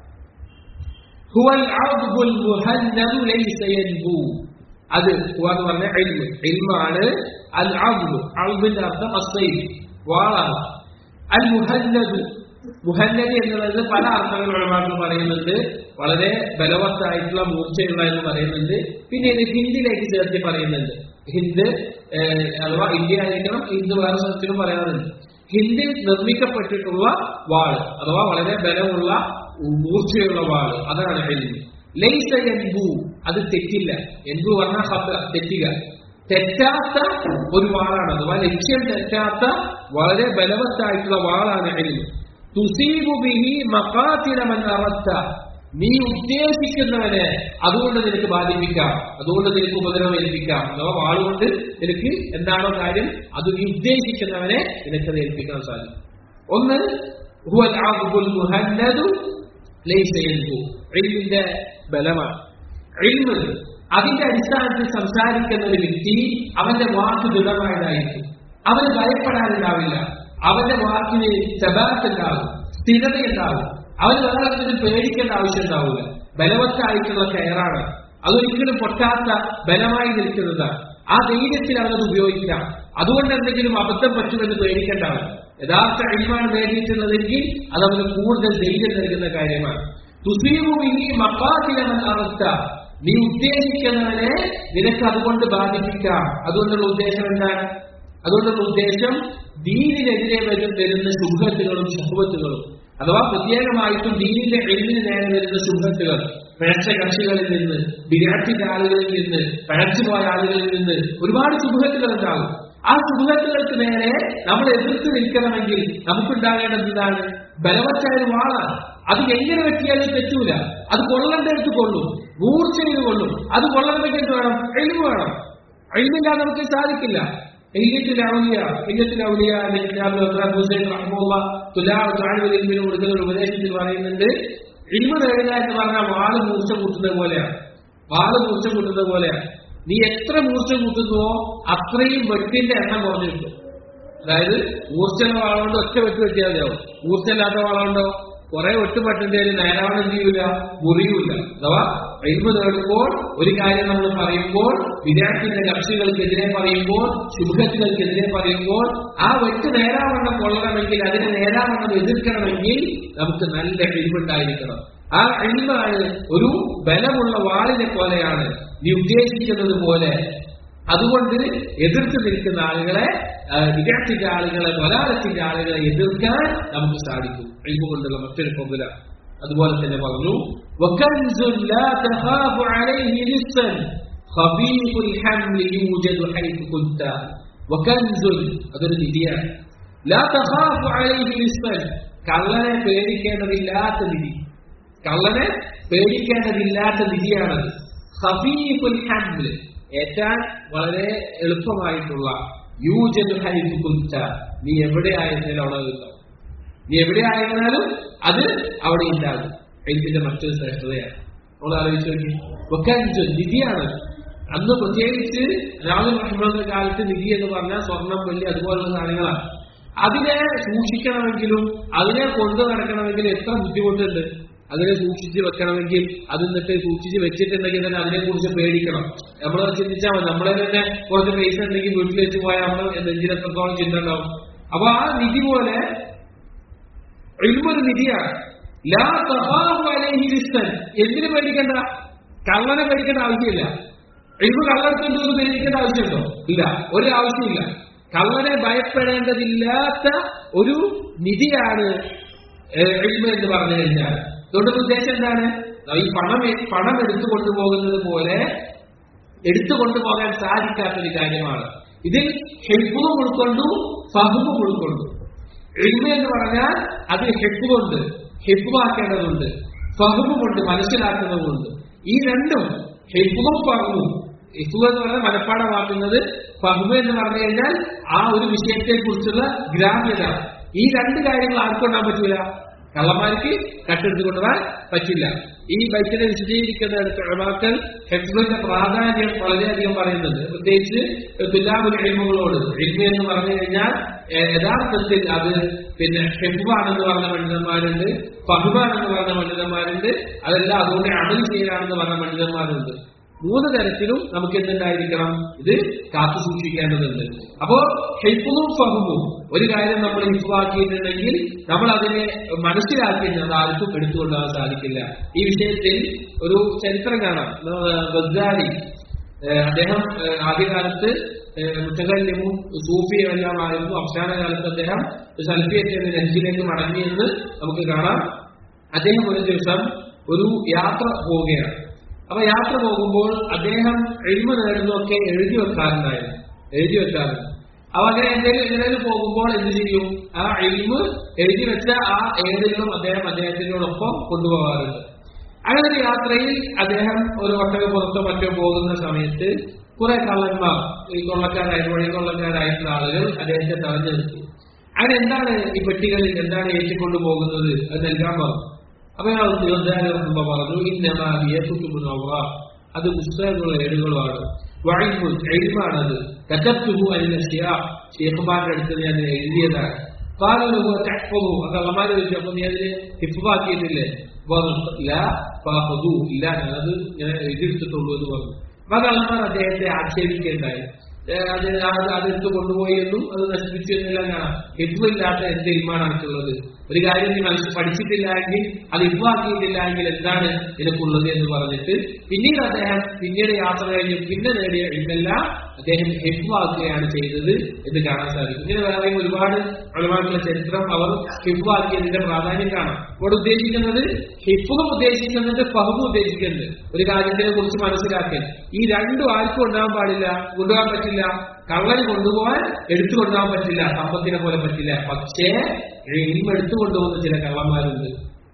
هو العرض المهند ليس ينبو അത് എന്ന് പറഞ്ഞ എൽമ് എൽമാണ് അൽ അബ്ദു അബ്ദിന്റെ അർത്ഥം അസൈദ് വാളാണ് അൽ മുഹന്നദ് മുഹന്നദ് എന്നുള്ളത് പല അർത്ഥങ്ങളുമായിട്ട് പറയുന്നുണ്ട് വളരെ ബലവത്തായിട്ടുള്ള മൂർച്ചയുള്ള എന്ന് പറയുന്നുണ്ട് പിന്നെ ഇത് ഹിന്ദിയിലേക്ക് ചേർത്ത് പറയുന്നുണ്ട് ഹിന്ദ് ഏഹ്, അഥവാ ഇന്ത്യ ആയിരിക്കണം ഹിന്ദ് വേറെ സ്ഥലത്തിനും പറയാറുണ്ട് ഹിന്ദിൽ നിർമ്മിക്കപ്പെട്ടിട്ടുള്ള വാള് അഥവാ വളരെ ബലമുള്ള മൂർച്ചയുള്ള വാള് അതാണ് എൽമ് ലൈസ എൻബു അത് തെറ്റില്ല എൻബു പറഞ്ഞാൽ ഹബ്ബ തെറ്റുക തെറ്റാത്ത ഒരു വാളാണ് അഥവാ ലക്ഷ്യം തെറ്റാത്ത വളരെ ബലവത്തായിട്ടുള്ള വാളാണ് എൽമ് തുസീബു ബിഹി മഖാതിലമൻ അറത്ത നീ ഉദ്ദേശിക്കുന്നവനെ അതുകൊണ്ട് നിനക്ക് ബാധിപ്പിക്കാം അതുകൊണ്ട് നിനക്ക് ഉപദ്രവം ഏൽപ്പിക്കാം അഥവാ വാളുകൊണ്ട് നിനക്ക് എന്താണോ കാര്യം അത് നീ ഉദ്ദേശിക്കുന്നവനെ നിനക്കത് ഏൽപ്പിക്കാൻ സാധിക്കും ഒന്ന് ഹുവൽ ആബുൽ മുഹന്നദു ലൈസ യൻബു ഇൽമിന്റെ ബലമാണ് ഇൽമ് അതിന്റെ അടിസ്ഥാനത്തിൽ സംസാരിക്കുന്ന ഒരു വ്യക്തി അവന്റെ വാക്ക് ദൃഢമായതായിരിക്കും അവന് ഭയപ്പെടാനുണ്ടാവില്ല അവന്റെ വാക്കിന് ശബാത്തുണ്ടാകും സ്ഥിരതയുണ്ടാകും അവന് വേറെ പേടിക്കേണ്ട ആവശ്യം ഉണ്ടാവില്ല ബലവത്തായിട്ടുള്ള കയറാണ് അതൊരിക്കലും പൊട്ടാത്ത ബലമായി നിൽക്കുന്നതാണ് ആ ധൈര്യത്തിൽ അവനത് ഉപയോഗിക്കാം അതുകൊണ്ട് എന്തെങ്കിലും അബദ്ധം പറ്റുമെന്ന് പേടിക്കേണ്ടവൻ യഥാർത്ഥ അഴിമാണ് നേടിയിട്ടുള്ളതെങ്കിൽ അത് അവന് കൂടുതൽ ധൈര്യം നൽകുന്ന കാര്യമാണ് തുസീബു ഇനി മക്കാത്തിലവൻ അവസ്ഥ നീ ഉദ്ദേശിക്കുന്നവനെ നിനക്ക് അതുകൊണ്ട് ബാധിപ്പിക്കാം അതുകൊണ്ടുള്ള ഉദ്ദേശം എന്താണ് അതുകൊണ്ടുള്ള ഉദ്ദേശം ദീനിനെതിരെ വരും വരുന്ന ശുഭത്തുകളും ശുഭത്തുകളും അഥവാ പ്രത്യേകമായിട്ടും ദീനിന്റെ എഴുതിന് നേരെ വരുന്ന ശുഭത്തുകൾ പിഴച്ച കക്ഷികളിൽ നിന്ന് വിരാട്ടിന്റെ ആളുകളിൽ നിന്ന് പഴച്ചുപോയ ആളുകളിൽ നിന്ന് ഒരുപാട് ശുഭത്തുകൾ ഉണ്ടാകും ആ ശുഭത്തുകൾക്ക് നേരെ നമ്മൾ എതിർത്ത് നിൽക്കണമെങ്കിൽ നമുക്കുണ്ടാകേണ്ടത് എന്താണ് ബലവത്തായ ഒരു വാളാണ് അത് എങ്ങനെ വെട്ടിയാലും തെറ്റൂല അത് കൊള്ളേണ്ടടുത്ത് കൊള്ളും മൂർച്ചയിൽ കൊള്ളും അത് കൊള്ളണമെങ്കിൽ എന്ത് വേണം എഴുതു വേണം എഴുതില്ലാതെ നമുക്ക് സാധിക്കില്ല എയ്യത്തിൽ ഔലിയ എയ്യത്തിൽ ഔലിയ തുലാവിന് കൊടുക്കുന്ന ഒരു ഉപദേശത്തിൽ പറയുന്നുണ്ട് ഇൽമ നേടുക എന്ന് പറഞ്ഞാൽ വാള് മൂർച്ച കൂട്ടുന്നത് പോലെയാണ് വാള് മൂർച്ച കൂട്ടുന്നത് പോലെയാണ് നീ എത്ര മൂർച്ച കൂട്ടുന്നുവോ അത്രയും വെട്ടിന്റെ എണ്ണം കുറഞ്ഞു കിട്ടും അതായത് ഊർജ്ജമുള്ള വാളുകൊണ്ട് ഒറ്റ വെട്ട് വെട്ടിയാൽ മതിയാവും ഊർജ്ജമില്ലാത്ത വാളുണ്ടോ കുറെ വെട്ടുപെട്ടിന്റെ നേരാവണം എന്ത് ചെയ്യൂല മുറിയൂല അഥവാ എൽമ നേടുമ്പോൾ ഒരു കാര്യം നമ്മൾ പറയുമ്പോൾ വിരാട്ടിന്റെ കക്ഷികൾക്കെതിരെ പറയുമ്പോൾ ശുഭകത്തുകൾക്കെതിരെ പറയുമ്പോൾ ആ വെട്ട് നേരാവണ്ണം കൊള്ളണമെങ്കിൽ അതിനെ നേരാവണ്ണം എതിർക്കണമെങ്കിൽ നമുക്ക് നല്ല എൽമുണ്ടായിരിക്കണം ആ എൽമാണ് ഒരു ബലമുള്ള വാളിനെ പോലെയാണ് നീ ഉദ്ദേശിക്കുന്നത് പോലെ അതുകൊണ്ട് എതിർത്ത് നിൽക്കുന്ന ആളുകളെ വിദ്യാർത്ഥിന്റെ ആളുകളെ മലയാളത്തിന്റെ ആളുകളെ എതിർക്കാൻ നമുക്ക് സാധിക്കും എൽമ കൊണ്ടുള്ള മറ്റൊരു പൊതുല അതുപോലെ തന്നെ പറഞ്ഞു وكنز لا تخاف عليه لصا خفيف الحمل يوجد حيث كنت وكنز അതൊരു നിധിയാണ് لا تخاف عليه لصا കള്ളനെ പേടിക്കേണ്ടതില്ലാത്ത നിധി കള്ളനെ പേടിക്കേണ്ടതില്ലാത്ത നിധിയാണത് ഖഫീഫുൽ ഹംല് ഏറ്റാൻ വളരെ എളുപ്പമായിട്ടുള്ള യൂജൽ ഹൈഫ് കുഞ്ച നീ എവിടെയായിരുന്നാലും അവിടെ കിട്ടും നീ എവിടെയായിരുന്നാലും അത് അവിടെ ഉണ്ടാകും എഴുത്തിന്റെ മറ്റൊരു ശ്രേഷ്ഠതയാണ് നമ്മൾ ആലോചിച്ച് നോക്കി വക്കഞ്ചു നിധിയാണ് അന്ന് പ്രത്യേകിച്ച് രാഹുൽ റഹ്മാന്റെ കാലത്ത് നിധി എന്ന് പറഞ്ഞാൽ സ്വർണം വെള്ളി അതുപോലുള്ള സാധനങ്ങളാണ് അതിനെ സൂക്ഷിക്കണമെങ്കിലും അതിനെ കൊണ്ടു നടക്കണമെങ്കിലും എത്ര ബുദ്ധിമുട്ടുണ്ട് അതിനെ സൂക്ഷിച്ച് വെക്കണമെങ്കിൽ അത് എന്നിട്ട് സൂക്ഷിച്ച് വെച്ചിട്ടുണ്ടെങ്കിൽ തന്നെ അതിനെ കുറിച്ച് പേടിക്കണം നമ്മൾ ചിന്തിച്ചാൽ മതി നമ്മളെ തന്നെ കുറച്ച് പൈസ ഉണ്ടെങ്കിൽ വീട്ടിൽ വെച്ച് പോയാൽ നമ്മൾ നെഞ്ചിൽ എത്രത്തോളം ചിന്ത ഉണ്ടാവും അപ്പൊ ആ നിധി പോലെ ഇൽമൊരു നിധിയാണ് ലാ തഹാഫു അലൈഹി ലിസ്തൻ എന്തിനു പേടിക്കണ്ട കള്ളനെ പേടിക്കേണ്ട ആവശ്യമില്ല ഇൽമ കള്ളെടുത്തുകൊണ്ട് പേടിക്കേണ്ട ആവശ്യമുണ്ടോ ഇല്ല ഒരു ആവശ്യമില്ല കള്ളനെ ഭയപ്പെടേണ്ടതില്ലാത്ത ഒരു നിധിയാണ് ഇൽമ എന്ന് പറഞ്ഞു കഴിഞ്ഞാൽ അതുകൊണ്ട് ഉദ്ദേശം എന്താണ് ഈ പണം പണം എടുത്തു കൊണ്ടുപോകുന്നത് പോലെ എടുത്തു കൊണ്ടുപോകാൻ സാധിക്കാത്തൊരു കാര്യമാണ് ഇതിൽ ഹെൽപ്പും ഉൾക്കൊണ്ടു ഫഹുവും ഉൾക്കൊണ്ടു എൽമ എന്ന് പറഞ്ഞാൽ അത് ഹെപ്പുകൊണ്ട് ഹെപ്പുമാക്കേണ്ടതുണ്ട് ഫഹുമുണ്ട് മനസ്സിലാക്കുന്നതുണ്ട് ഈ രണ്ടും ഹെപ്പുവും ഫഹുവും ഹിഫു എന്ന് പറഞ്ഞാൽ മനഃപ്പാടമാക്കുന്നത് ഫഹ്മ എന്ന് പറഞ്ഞു കഴിഞ്ഞാൽ ആ ഒരു വിഷയത്തെ കുറിച്ചുള്ള ഗ്രാമ്യത ഈ രണ്ട് കാര്യങ്ങൾ ആർക്കൊണ്ടാൻ പറ്റൂല കള്ളന്മാർക്ക് കട്ടെടുത്ത് കൊണ്ടുവരാൻ പറ്റില്ല ഈ ബൈക്കിനെ വിശദീകരിക്കുന്ന ഉളമാക്കൾ ഹെഫ്സിന്റെ പ്രാധാന്യം വളരെയധികം പറയുന്നുണ്ട് പ്രത്യേകിച്ച് തുല്ലാമുൽ എൽമുകളോട് എൽമ എന്ന് പറഞ്ഞു കഴിഞ്ഞാൽ യഥാർത്ഥത്തിൽ അത് പിന്നെ ഹെഫ്ബാണെന്ന് പറഞ്ഞ പണ്ഡിതന്മാരുണ്ട് ഫഹ്ബാണെന്ന് പറഞ്ഞ പണ്ഡിതന്മാരുണ്ട് അതെല്ലാം അതുകൊണ്ട് അമൽ ചെയ്യാണെന്ന് പറഞ്ഞ പണ്ഡിതന്മാരുണ്ട് മൂന്ന് തരത്തിലും നമുക്ക് എന്തുണ്ടായിരിക്കണം ഇത് കാത്തു സൂക്ഷിക്കേണ്ടതുണ്ട് അപ്പോ ഹെൽപ്പും ഫഹുമും ഒരു കാര്യം നമ്മൾ ഹിഫാക്കിയിട്ടുണ്ടെങ്കിൽ നമ്മൾ അതിനെ മനസ്സിലാക്കിയിട്ട് ആർക്കും എടുത്തുകൊണ്ടാകാൻ സാധിക്കില്ല ഈ വിഷയത്തിൽ ഒരു ചരിത്രം കാണാം ബസാരി അദ്ദേഹം ആദ്യകാലത്ത് മുത്തകല്യവും സൂഫിയും എല്ലാം ആയിരുന്നു അവസാന കാലത്ത് അദ്ദേഹം സൽഫിയത്തെ നെഞ്ചിലേക്ക് മടങ്ങിയെന്ന് നമുക്ക് കാണാം അദ്ദേഹം ഒരു ദിവസം ഒരു യാത്ര പോവുകയാണ് അപ്പൊ യാത്ര പോകുമ്പോൾ അദ്ദേഹം എഴുമ നേടുന്നതൊക്കെ എഴുതി വെക്കാറുണ്ടായിരുന്നു എഴുതി വെക്കാറുണ്ട് അപ്പൊ അങ്ങനെ എന്തെങ്കിലും എങ്ങനെയും പോകുമ്പോൾ എന്ത് ചെയ്യും ആ എൽമ് എഴുതി വെച്ച ആ ഏതെങ്കിലും അദ്ദേഹം അദ്ദേഹത്തിനോടൊപ്പം കൊണ്ടുപോകാറുണ്ട് അങ്ങനെ ഒരു യാത്രയിൽ അദ്ദേഹം ഒരു ഒട്ടക പുറത്തോ മറ്റോ പോകുന്ന സമയത്ത് കുറെ കള്ളന്മാർ ഈ കൊള്ളക്കാരായ വഴി കൊള്ളക്കാരായിട്ടുള്ള ആളുകൾ അദ്ദേഹത്തെ തടഞ്ഞു നിർത്തി അങ്ങനെ എന്താണ് ഈ പെട്ടികളിൽ എന്താണ് ഏറ്റിക്കൊണ്ടു പോകുന്നത് അത് നൽകാൻ പറഞ്ഞു അപ്പൊ അയാൾ തീർച്ചയായും പറഞ്ഞു ഇന്നമാ കുത്തുബുനവ അത് പുസ്തകങ്ങളും ഏടുകളുമാണ് വഴിമുൻ എഴുമാണത് കഥത്തുഹു അതിന്റെ ഷേഖുമാരുടെ അടുത്ത് ഞാൻ എഴുതിയതാണ് കാലു തഹ്ഫദു അത് അള്ളമാരെ ചോദിച്ചു അപ്പൊ നീ അതിന് ഹിഫാക്കിയിട്ടില്ലേ ഇല്ല ഫാഹദു ഇല്ല ഞാനത് ഞാൻ എഴുതിയെടുത്തിട്ടുള്ളൂ എന്ന് പറഞ്ഞു അപ്പൊ അത് അള്ളമാർ അദ്ദേഹത്തെ ആക്ഷേപിക്കേണ്ടായി ഏഹ് അത് അത് അതെടുത്ത് കൊണ്ടുപോയി എന്നും അത് നശിപ്പിച്ചു എന്നെല്ലാം കാണാം ഹിഫില്ലാത്ത എന്ത് ഇൽമാണ് എനിക്കുള്ളത് ഒരു കാര്യം നീ മനസ്സിൽ പഠിച്ചിട്ടില്ല എങ്കിൽ അത് ഇവാക്കിയിട്ടില്ല എങ്കിൽ എന്താണ് നിനക്കുള്ളത് എന്ന് പറഞ്ഞിട്ട് പിന്നീട് അദ്ദേഹം പിന്നീട് യാത്ര കഴിഞ്ഞ് പിന്നെ നേടിയ ഇതെല്ലാം അദ്ദേഹം ഹിഫാക്കുകയാണ് ചെയ്തത് എന്ന് കാണാൻ സാധിക്കും ഇങ്ങനെ വേറെ ഒരുപാട് അളവാക്കുള്ള ചരിത്രം അവർ ഹിഫാക്കിയതിന്റെ പ്രാധാന്യം കാണാം ഇവിടെ ഉദ്ദേശിക്കുന്നത് ഹിഫും ഉദ്ദേശിക്കുന്നത് ഫഹും ഉദ്ദേശിക്കുന്നത് ഒരു കാര്യത്തിനെ കുറിച്ച് മനസ്സിലാക്കൽ ഈ രണ്ടും ആർക്കും ഉണ്ടാകാൻ പാടില്ല കൊണ്ടുപോകാൻ പറ്റില്ല കള്ളന് കൊണ്ടുപോകാൻ എടുത്തു കൊണ്ടുപോകാൻ പറ്റില്ല സമ്പത്തിനെ പോലെ പറ്റില്ല പക്ഷേ ഇൽമ എടുത്തു കൊണ്ടുപോകുന്ന ചില കള്ളന്മാരുണ്ട്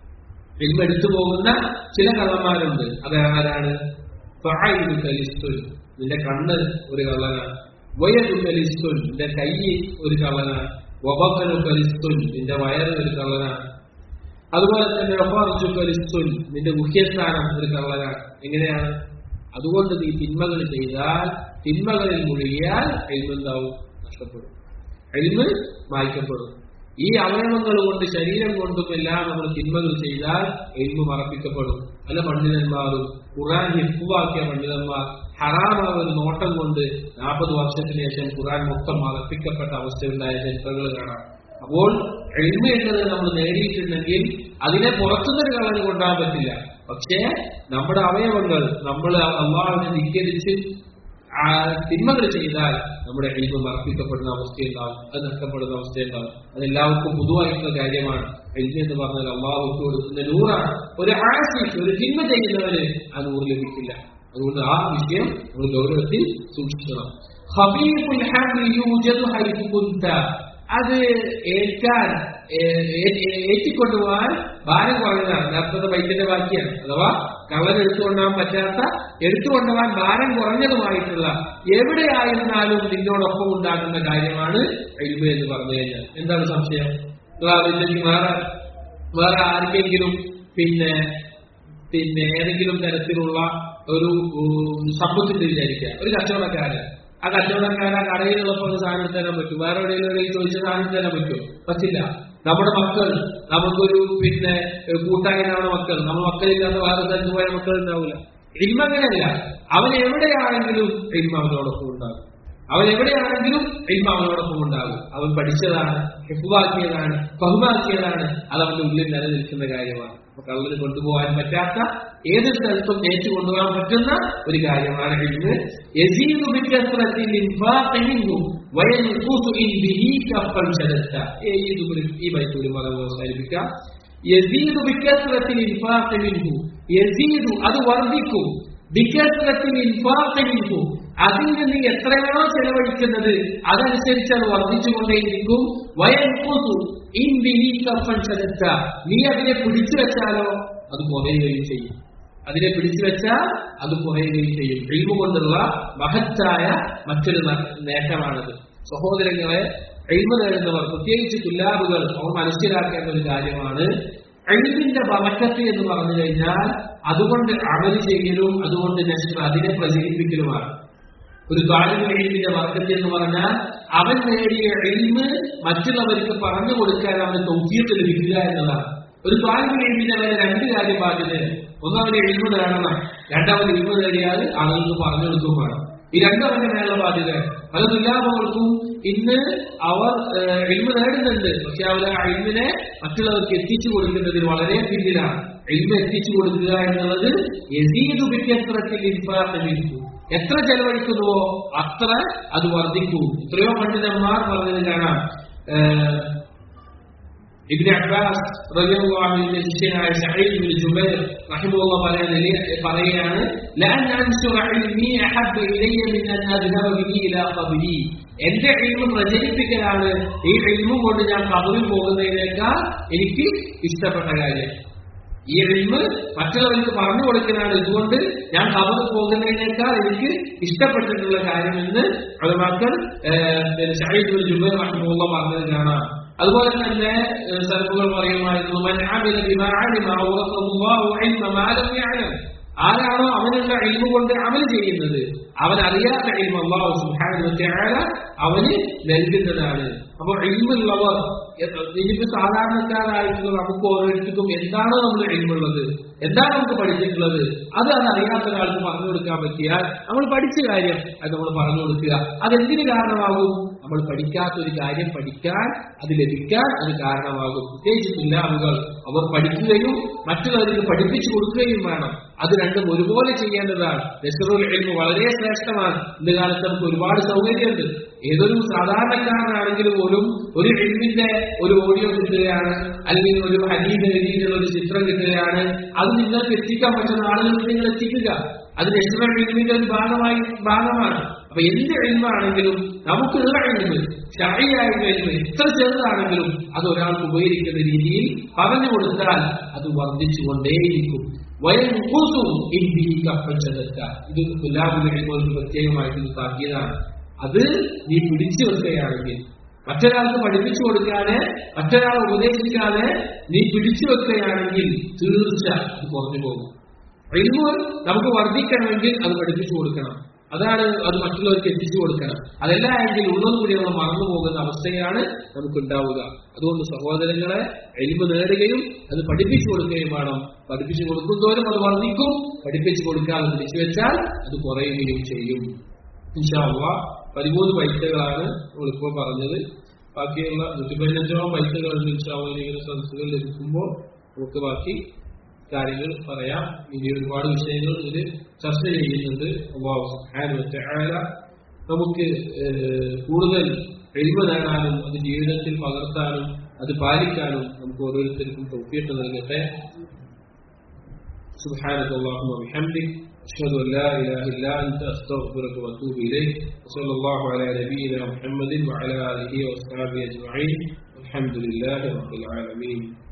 ഇൽമ എടുത്തു പോകുന്ന ചില കള്ളന്മാരുണ്ട് അത് ആരാണ് ഫഅയിലു കലിസ്തുൻ നിന്റെ കണ്ണ് ഒരു കള്ളനാണ് വയതു കലിസ്തുൻ നിന്റെ കൈ ഒരു കള്ളനാണ് വബക്കനു കലിസ്തുൻ നിന്റെ വയറ് ഒരു കള്ളനാണ് അതുപോലെ തന്നെ റഫാർജു കലിസ്തുൻ നിന്റെ മുഖ്യസ്ഥാനം ഒരു കള്ളനാണ് എങ്ങനെയാണ് അതുകൊണ്ട് നീ തിന്മകൾ ചെയ്താൽ തിന്മകളിൽ മുഴുകിയാൽ എഴുതുണ്ടാവും നഷ്ടപ്പെടും എഴുന്ന് മായ്ക്കപ്പെടും ഈ അവയവങ്ങൾ കൊണ്ട് ശരീരം കൊണ്ടും എല്ലാം നമ്മൾ തിന്മകൾ ചെയ്താൽ എഴുന്നു മറപ്പിക്കപ്പെടും പല പണ്ഡിതന്മാരും ഖുറാൻ ഹിഫുവാക്കിയ പണ്ഡിതന്മാർ ഹറാമാവുന്ന നോട്ടം കൊണ്ട് നാൽപ്പത് വർഷത്തിന് ശേഷം ഖുറാൻ മൊത്തം മറപ്പിക്കപ്പെട്ട അവസ്ഥയുണ്ടായ ചരിത്രങ്ങൾ കാണാം അപ്പോൾ എളിമ എന്നത് നമ്മൾ നേടിയിട്ടുണ്ടെങ്കിൽ അതിനെ പുറത്തുനിന്നൊരു കളന് കൊണ്ടാൻ പറ്റില്ല പക്ഷേ നമ്മുടെ അവയവങ്ങൾ നമ്മൾ അള്ളാഹിനെ ധിക്കരിച്ച് ആ തിന്മകൾ ചെയ്താൽ നമ്മുടെ എളിമ മറപ്പിക്കപ്പെടുന്ന അവസ്ഥയുണ്ടാവും അത് നഷ്ടപ്പെടുന്ന അവസ്ഥയുണ്ടാവും അത് എല്ലാവർക്കും പൊതുവായിട്ടുള്ള കാര്യമാണ് എളിമ എന്ന് പറഞ്ഞാൽ അള്ളാഹുക്ക് കൊടുക്കുന്ന നൂറാണ് ഒരു ആശിക്ക് ഒരു തിന്മ ചെയ്യുന്നവന് ആ നൂറ് ലഭിക്കില്ല അതുകൊണ്ട് ആ വിഷയം നമ്മൾ ഗൗരവത്തിൽ സൂക്ഷിക്കണം ഹബീബുൽ ഹംദി യൂജദു ഹൈതു കുന്ത അത് ഏൽക്കാൻ ഏറ്റിക്കൊണ്ടുപോകാൻ ഭാരം കുറഞ്ഞതാണ് നേരത്തെ വൈദ്യന്റെ വാക്യാണ് അഥവാ കള്ളൻ എടുത്തുകൊണ്ടാൻ പറ്റാത്ത എടുത്തുകൊണ്ടുപോകാൻ ഭാരം കുറഞ്ഞതുമായിട്ടുള്ള എവിടെയായിരുന്നാലും നിന്നോടൊപ്പം ഉണ്ടാകുന്ന കാര്യമാണ് എഴുമ എന്ന് പറഞ്ഞു കഴിഞ്ഞാൽ എന്താണ് സംശയം നിങ്ങളാലോചിച്ചു വേറെ വേറെ ആർക്കെങ്കിലും പിന്നെ പിന്നെ ഏതെങ്കിലും തരത്തിലുള്ള ഒരു സമ്പത്തിന്റെ വിചാരിക്കുക ഒരു കച്ചവടക്കാരൻ ആ കച്ചവടക്കാരൻ ആ കടയിലുള്ളപ്പോൾ ഒരു സാധനം തരാൻ പറ്റും വേറെ എവിടെയെങ്കിലും ചോദിച്ച സാധനം തരാൻ പറ്റും പറ്റില്ല നമ്മുടെ മക്കൾ നമുക്കൊരു പിന്നെ കൂട്ടായ്മയാണ് മക്കൾ നമ്മൾ മക്കളില്ലാത്ത വേറെ സ്ഥലത്ത് പോയ മക്കൾ ഉണ്ടാവില്ല ഇൽമ അങ്ങനെയല്ല അവൻ എവിടെയാണെങ്കിലും ഇൽമ അവനോടൊപ്പം ഉണ്ടാകും അവൻ എവിടെയാണെങ്കിലും ഇൽമ അവനോടൊപ്പം ഉണ്ടാകും അവൻ പഠിച്ചതാണ് ഹെഫുവാക്കിയതാണ് ബഹുമാക്കിയതാണ് അത് അവന്റെ ഉള്ളിൽ നിലനിൽക്കുന്ന കാര്യമാണ് അപ്പൊ കള്ളന് കൊണ്ടുപോകാൻ പറ്റാത്ത ഏത് സ്ഥലത്തും ഏറ്റു കൊണ്ടുപോകാൻ പറ്റുന്ന ഒരു കാര്യമാണ് ഇന്ന് യസീദു ബിക്കസ്റത്തിൽ ഇൻഫാഖിഹിഹു വയൻഖുസു ഇൻ ബിഹി കഫൽ ശരത്ത ഏത് ഒരു ഈ ബൈത്തുൽ മതം അവസാനിപ്പിക്കാം യസീദു ബിക്കസ്റത്തിൽ ഇൻഫാഖിഹിഹു യസീദു അത് വർദ്ധിക്കും ബിക്കസ്റത്തിൽ ഇൻഫാഖിഹിഹു അതിൽ നിന്ന് എത്രയാണോ ചെലവഴിക്കുന്നത് അതനുസരിച്ച് അത് വർദ്ധിച്ചുകൊണ്ടേയിരിക്കും വയൻഖുസു ഇൻ ബിഹി കഫൽ ശരത്ത നീ അതിനെ പിടിച്ചു വെച്ചാലോ അത് കുറയുകയും ചെയ്യും അതിനെ പിടിച്ചു വെച്ചാൽ അത് കുറയുകയും ചെയ്യും എഴുമ കൊണ്ടുള്ള മഹത്തായ മറ്റൊരു നേട്ടമാണത് സഹോദരങ്ങളെ എഴുമ നേടുന്നവർ പ്രത്യേകിച്ച് തുല്ലാബുകൾ അവർ മനസ്സിലാക്കേണ്ട ഒരു കാര്യമാണ് എഴുതിന്റെ ബറക്കത്ത് എന്ന് പറഞ്ഞു കഴിഞ്ഞാൽ അതുകൊണ്ട് അമല് ചെയ്യലും അതുകൊണ്ട് നഷ്ടം അതിനെ പ്രചരിപ്പിക്കലുമാണ് ഒരു താലിബ് എഴുതിന്റെ വർക്കത്ത് എന്ന് പറഞ്ഞാൽ അവൻ നേടിയ എൽമ് മറ്റുള്ളവർക്ക് പറഞ്ഞു കൊടുക്കാൻ അവന് തൗഫീത്ത് ലഭിക്കുക എന്നതാണ് ഒരു താലിബ് എഴുതിന്റെ വരെ രണ്ട് കാര്യം ബാധ്യതയാണ് ഒന്ന് അവന് എഴുമ നേടണം രണ്ടാമത് എഴുമ നേടിയാൽ ആളുകൾക്ക് പറഞ്ഞു കൊടുക്കുകയും വേണം ഈ രണ്ടവന്റെ മേലുള്ള ബാധ്യത പല തുല്ലാമകൾക്കും ഇന്ന് അവർ എൽമ നേടുന്നുണ്ട് പക്ഷെ അവർ ആ എൽമിനെ മറ്റുള്ളവർക്ക് എത്തിച്ചു കൊടുക്കുന്നതിൽ വളരെ പിന്നിലാണ് എൽമ എത്തിച്ചു കൊടുക്കുക എന്നുള്ളത് യസീദ് വ്യത്യസ്തത്തിൽ ഇൻഫാർമിക്കും എത്ര ചെലവഴിക്കുന്നുവോ അത്ര അത് വർദ്ധിക്കും എത്രയോ പണ്ഡിതന്മാർ പറഞ്ഞത് കാണാം ഇബ്നു അബ്ബാസ് റളിയല്ലാഹുവിന്റെ ശിഷ്യനായ സഈദ് ബിൻ ജുബൈർ റഹിമഹുല്ലാഹ് പറയുന്നത് പറയുകയാണ് ലഅൻ അൻസുറ ഇൽമി അഹബ്ബ ഇലയ്യ മിൻ അൻ അദ്ഹബ ബിഹി ഇലാ ഖബ്രി എന്റെ ഇൽമു പ്രചരിപ്പിക്കലാണ് ഈ ഇൽമു കൊണ്ട് ഞാൻ ഖബറിൽ പോകുന്നതിനേക്കാൾ എനിക്ക് ഇഷ്ടപ്പെട്ട കാര്യം ഈ ഇൽമ് മറ്റുള്ളവർക്ക് പറഞ്ഞു കൊടുക്കലാണ് ഇതുകൊണ്ട് ഞാൻ ഖബറിൽ പോകുന്നതിനേക്കാൾ എനിക്ക് ഇഷ്ടപ്പെട്ടിട്ടുള്ള കാര്യമെന്ന് അളമാക്കൾ സഈദ് ബിൻ ജുബൈർ റഹിമഹുല്ലാഹ് പറഞ്ഞത് കാണാം അതുപോലെ തന്നെ സലഫുകൾ പറയുമായിരുന്നു മൻ അമില ബിമാ അലിമ ഔറസഹു അല്ലാഹു ഇൽമ മാ ലം യഅലം ആരാണോ അവനുള്ള ഇൽമ കൊണ്ട് അമൽ ചെയ്യുന്നത് അവൻ അറിയാത്ത ഇൽമ അള്ളാഹു സുബ്ഹാനഹു വ തആല അവന് നൽകുന്നതാണ് അപ്പോൾ ഇൽമുള്ളവർ ഇനിയിപ്പോ സാധാരണക്കാരായിട്ടുള്ള നമുക്ക് ഓരോരുത്തർക്കും എന്താണോ നമ്മൾ ഇൽമുള്ളത് എന്താണ് നമുക്ക് പഠിച്ചിട്ടുള്ളത് അത് അത് അറിയാത്ത ഒരാൾക്ക് പറഞ്ഞു കൊടുക്കാൻ പറ്റിയാൽ നമ്മൾ പഠിച്ച കാര്യം അത് നമ്മൾ പറഞ്ഞു കൊടുക്കുക അതെന്തിന് കാരണമാകും നമ്മൾ പഠിക്കാത്ത ഒരു കാര്യം പഠിക്കാൻ അത് ലഭിക്കാൻ അത് കാരണമാകും പ്രത്യേകിച്ച് ആളുകൾ അവർ പഠിക്കുകയും മറ്റുള്ളവർക്ക് പഠിപ്പിച്ചു കൊടുക്കുകയും വേണം അത് രണ്ടും ഒരുപോലെ ചെയ്യേണ്ടതാണ് നസറുൽ എൽമ് വളരെ ശ്രേഷ്ഠമാണ് ഇന്ന് കാലത്ത് നമുക്ക് ഒരുപാട് സൗകര്യമുണ്ട് ഏതൊരു സാധാരണക്കാരനാണെങ്കിലും പോലും ഒരു എൽമിന്റെ ഒരു ഓഡിയോ കിട്ടുകയാണ് അല്ലെങ്കിൽ ഒരു ഹനീദ് രീതിയിലുള്ള ഒരു ചിത്രം കിട്ടുകയാണ് അത് നിങ്ങൾക്ക് എത്തിക്കാൻ പറ്റുന്ന ആളുകൾക്ക് നിങ്ങൾ എത്തിക്കുക അത് നസറുൽ എൽമിന്റെ ഒരു ഭാഗമായി ഭാഗമാണ് അപ്പൊ എന്ത് എൽമാണെങ്കിലും നമുക്കുള്ള എൽമ് ശാരിയായുള്ള എൽമ് എത്ര ചെറുതാണെങ്കിലും അത് ഒരാൾക്ക് ഉപകരിക്കുന്ന രീതിയിൽ പറഞ്ഞു കൊടുത്താൽ അത് വർദ്ധിച്ചുകൊണ്ടേയിരിക്കും വയൻകൂസും ഇന്ത്യക്കപ്പച്ചെടുക്ക ഇത് ഗുലാബുൽ പ്രത്യേകമായിട്ട് താക്കിയതാണ് അത് നീ പിടിച്ചു വെക്കുകയാണെങ്കിൽ മറ്റൊരാൾക്ക് പഠിപ്പിച്ചു കൊടുക്കാതെ മറ്റൊരാളെ ഉപദേശിക്കാതെ നീ പിടിച്ചു വെക്കുകയാണെങ്കിൽ തീർച്ച അത് കുറഞ്ഞു പോകും ഇൽമു നമുക്ക് വർദ്ധിക്കണമെങ്കിൽ അത് പഠിപ്പിച്ചു കൊടുക്കണം അതാണ് അത് മറ്റുള്ളവർക്ക് എത്തിച്ചു കൊടുക്കണം അതല്ല എങ്കിൽ ഉള്ളത് കൂടി നമ്മൾ മറന്നു പോകുന്ന അവസ്ഥയാണ് നമുക്കുണ്ടാവുക അതുകൊണ്ട് സഹോദരങ്ങളെ എലിമ നേടുകയും അത് പഠിപ്പിച്ചു കൊടുക്കുകയും വേണം പഠിപ്പിച്ചു കൊടുക്കുന്തോറും അത് വർദ്ധിക്കും പഠിപ്പിച്ചു കൊടുക്കാതെ പിടിച്ചു വെച്ചാൽ അത് കുറയുകയും ചെയ്യും ഇൻഷാള്ള പതിമൂന്ന് പൈസകളാണ് നമ്മളിപ്പോൾ പറഞ്ഞത് ബാക്കിയുള്ള നൂറ്റി പതിനഞ്ചോളം പൈസകൾ ഇൻഷാള്ള ഇങ്ങനെ സദസ്സുകൾ ലഭിക്കുമ്പോൾ നമുക്ക് ബാക്കി കാര്യങ്ങൾ പറയാം ഇനി ഒരുപാട് വിഷയങ്ങൾ ഇതിൽ ചർച്ച ചെയ്യുന്നുണ്ട് അള്ളാഹു സുബ്ഹാനഹു വ തആല നമുക്ക് കൂടുതൽ എളിമ നേടാനും അത് ജീവിതത്തിൽ പകർത്താനും അത് പാലിക്കാനും നമുക്ക് ഓരോരുത്തർക്കും തൗഫീഖ് നൽകട്ടെ سبحانك اللهم وبحمدك أشهد أن لا إله إلا أنت أستغفرك وأتوب إليك وصلى الله على نبينا محمد وعلى آله وأصحابه أجمعين الحمد لله رب العالمين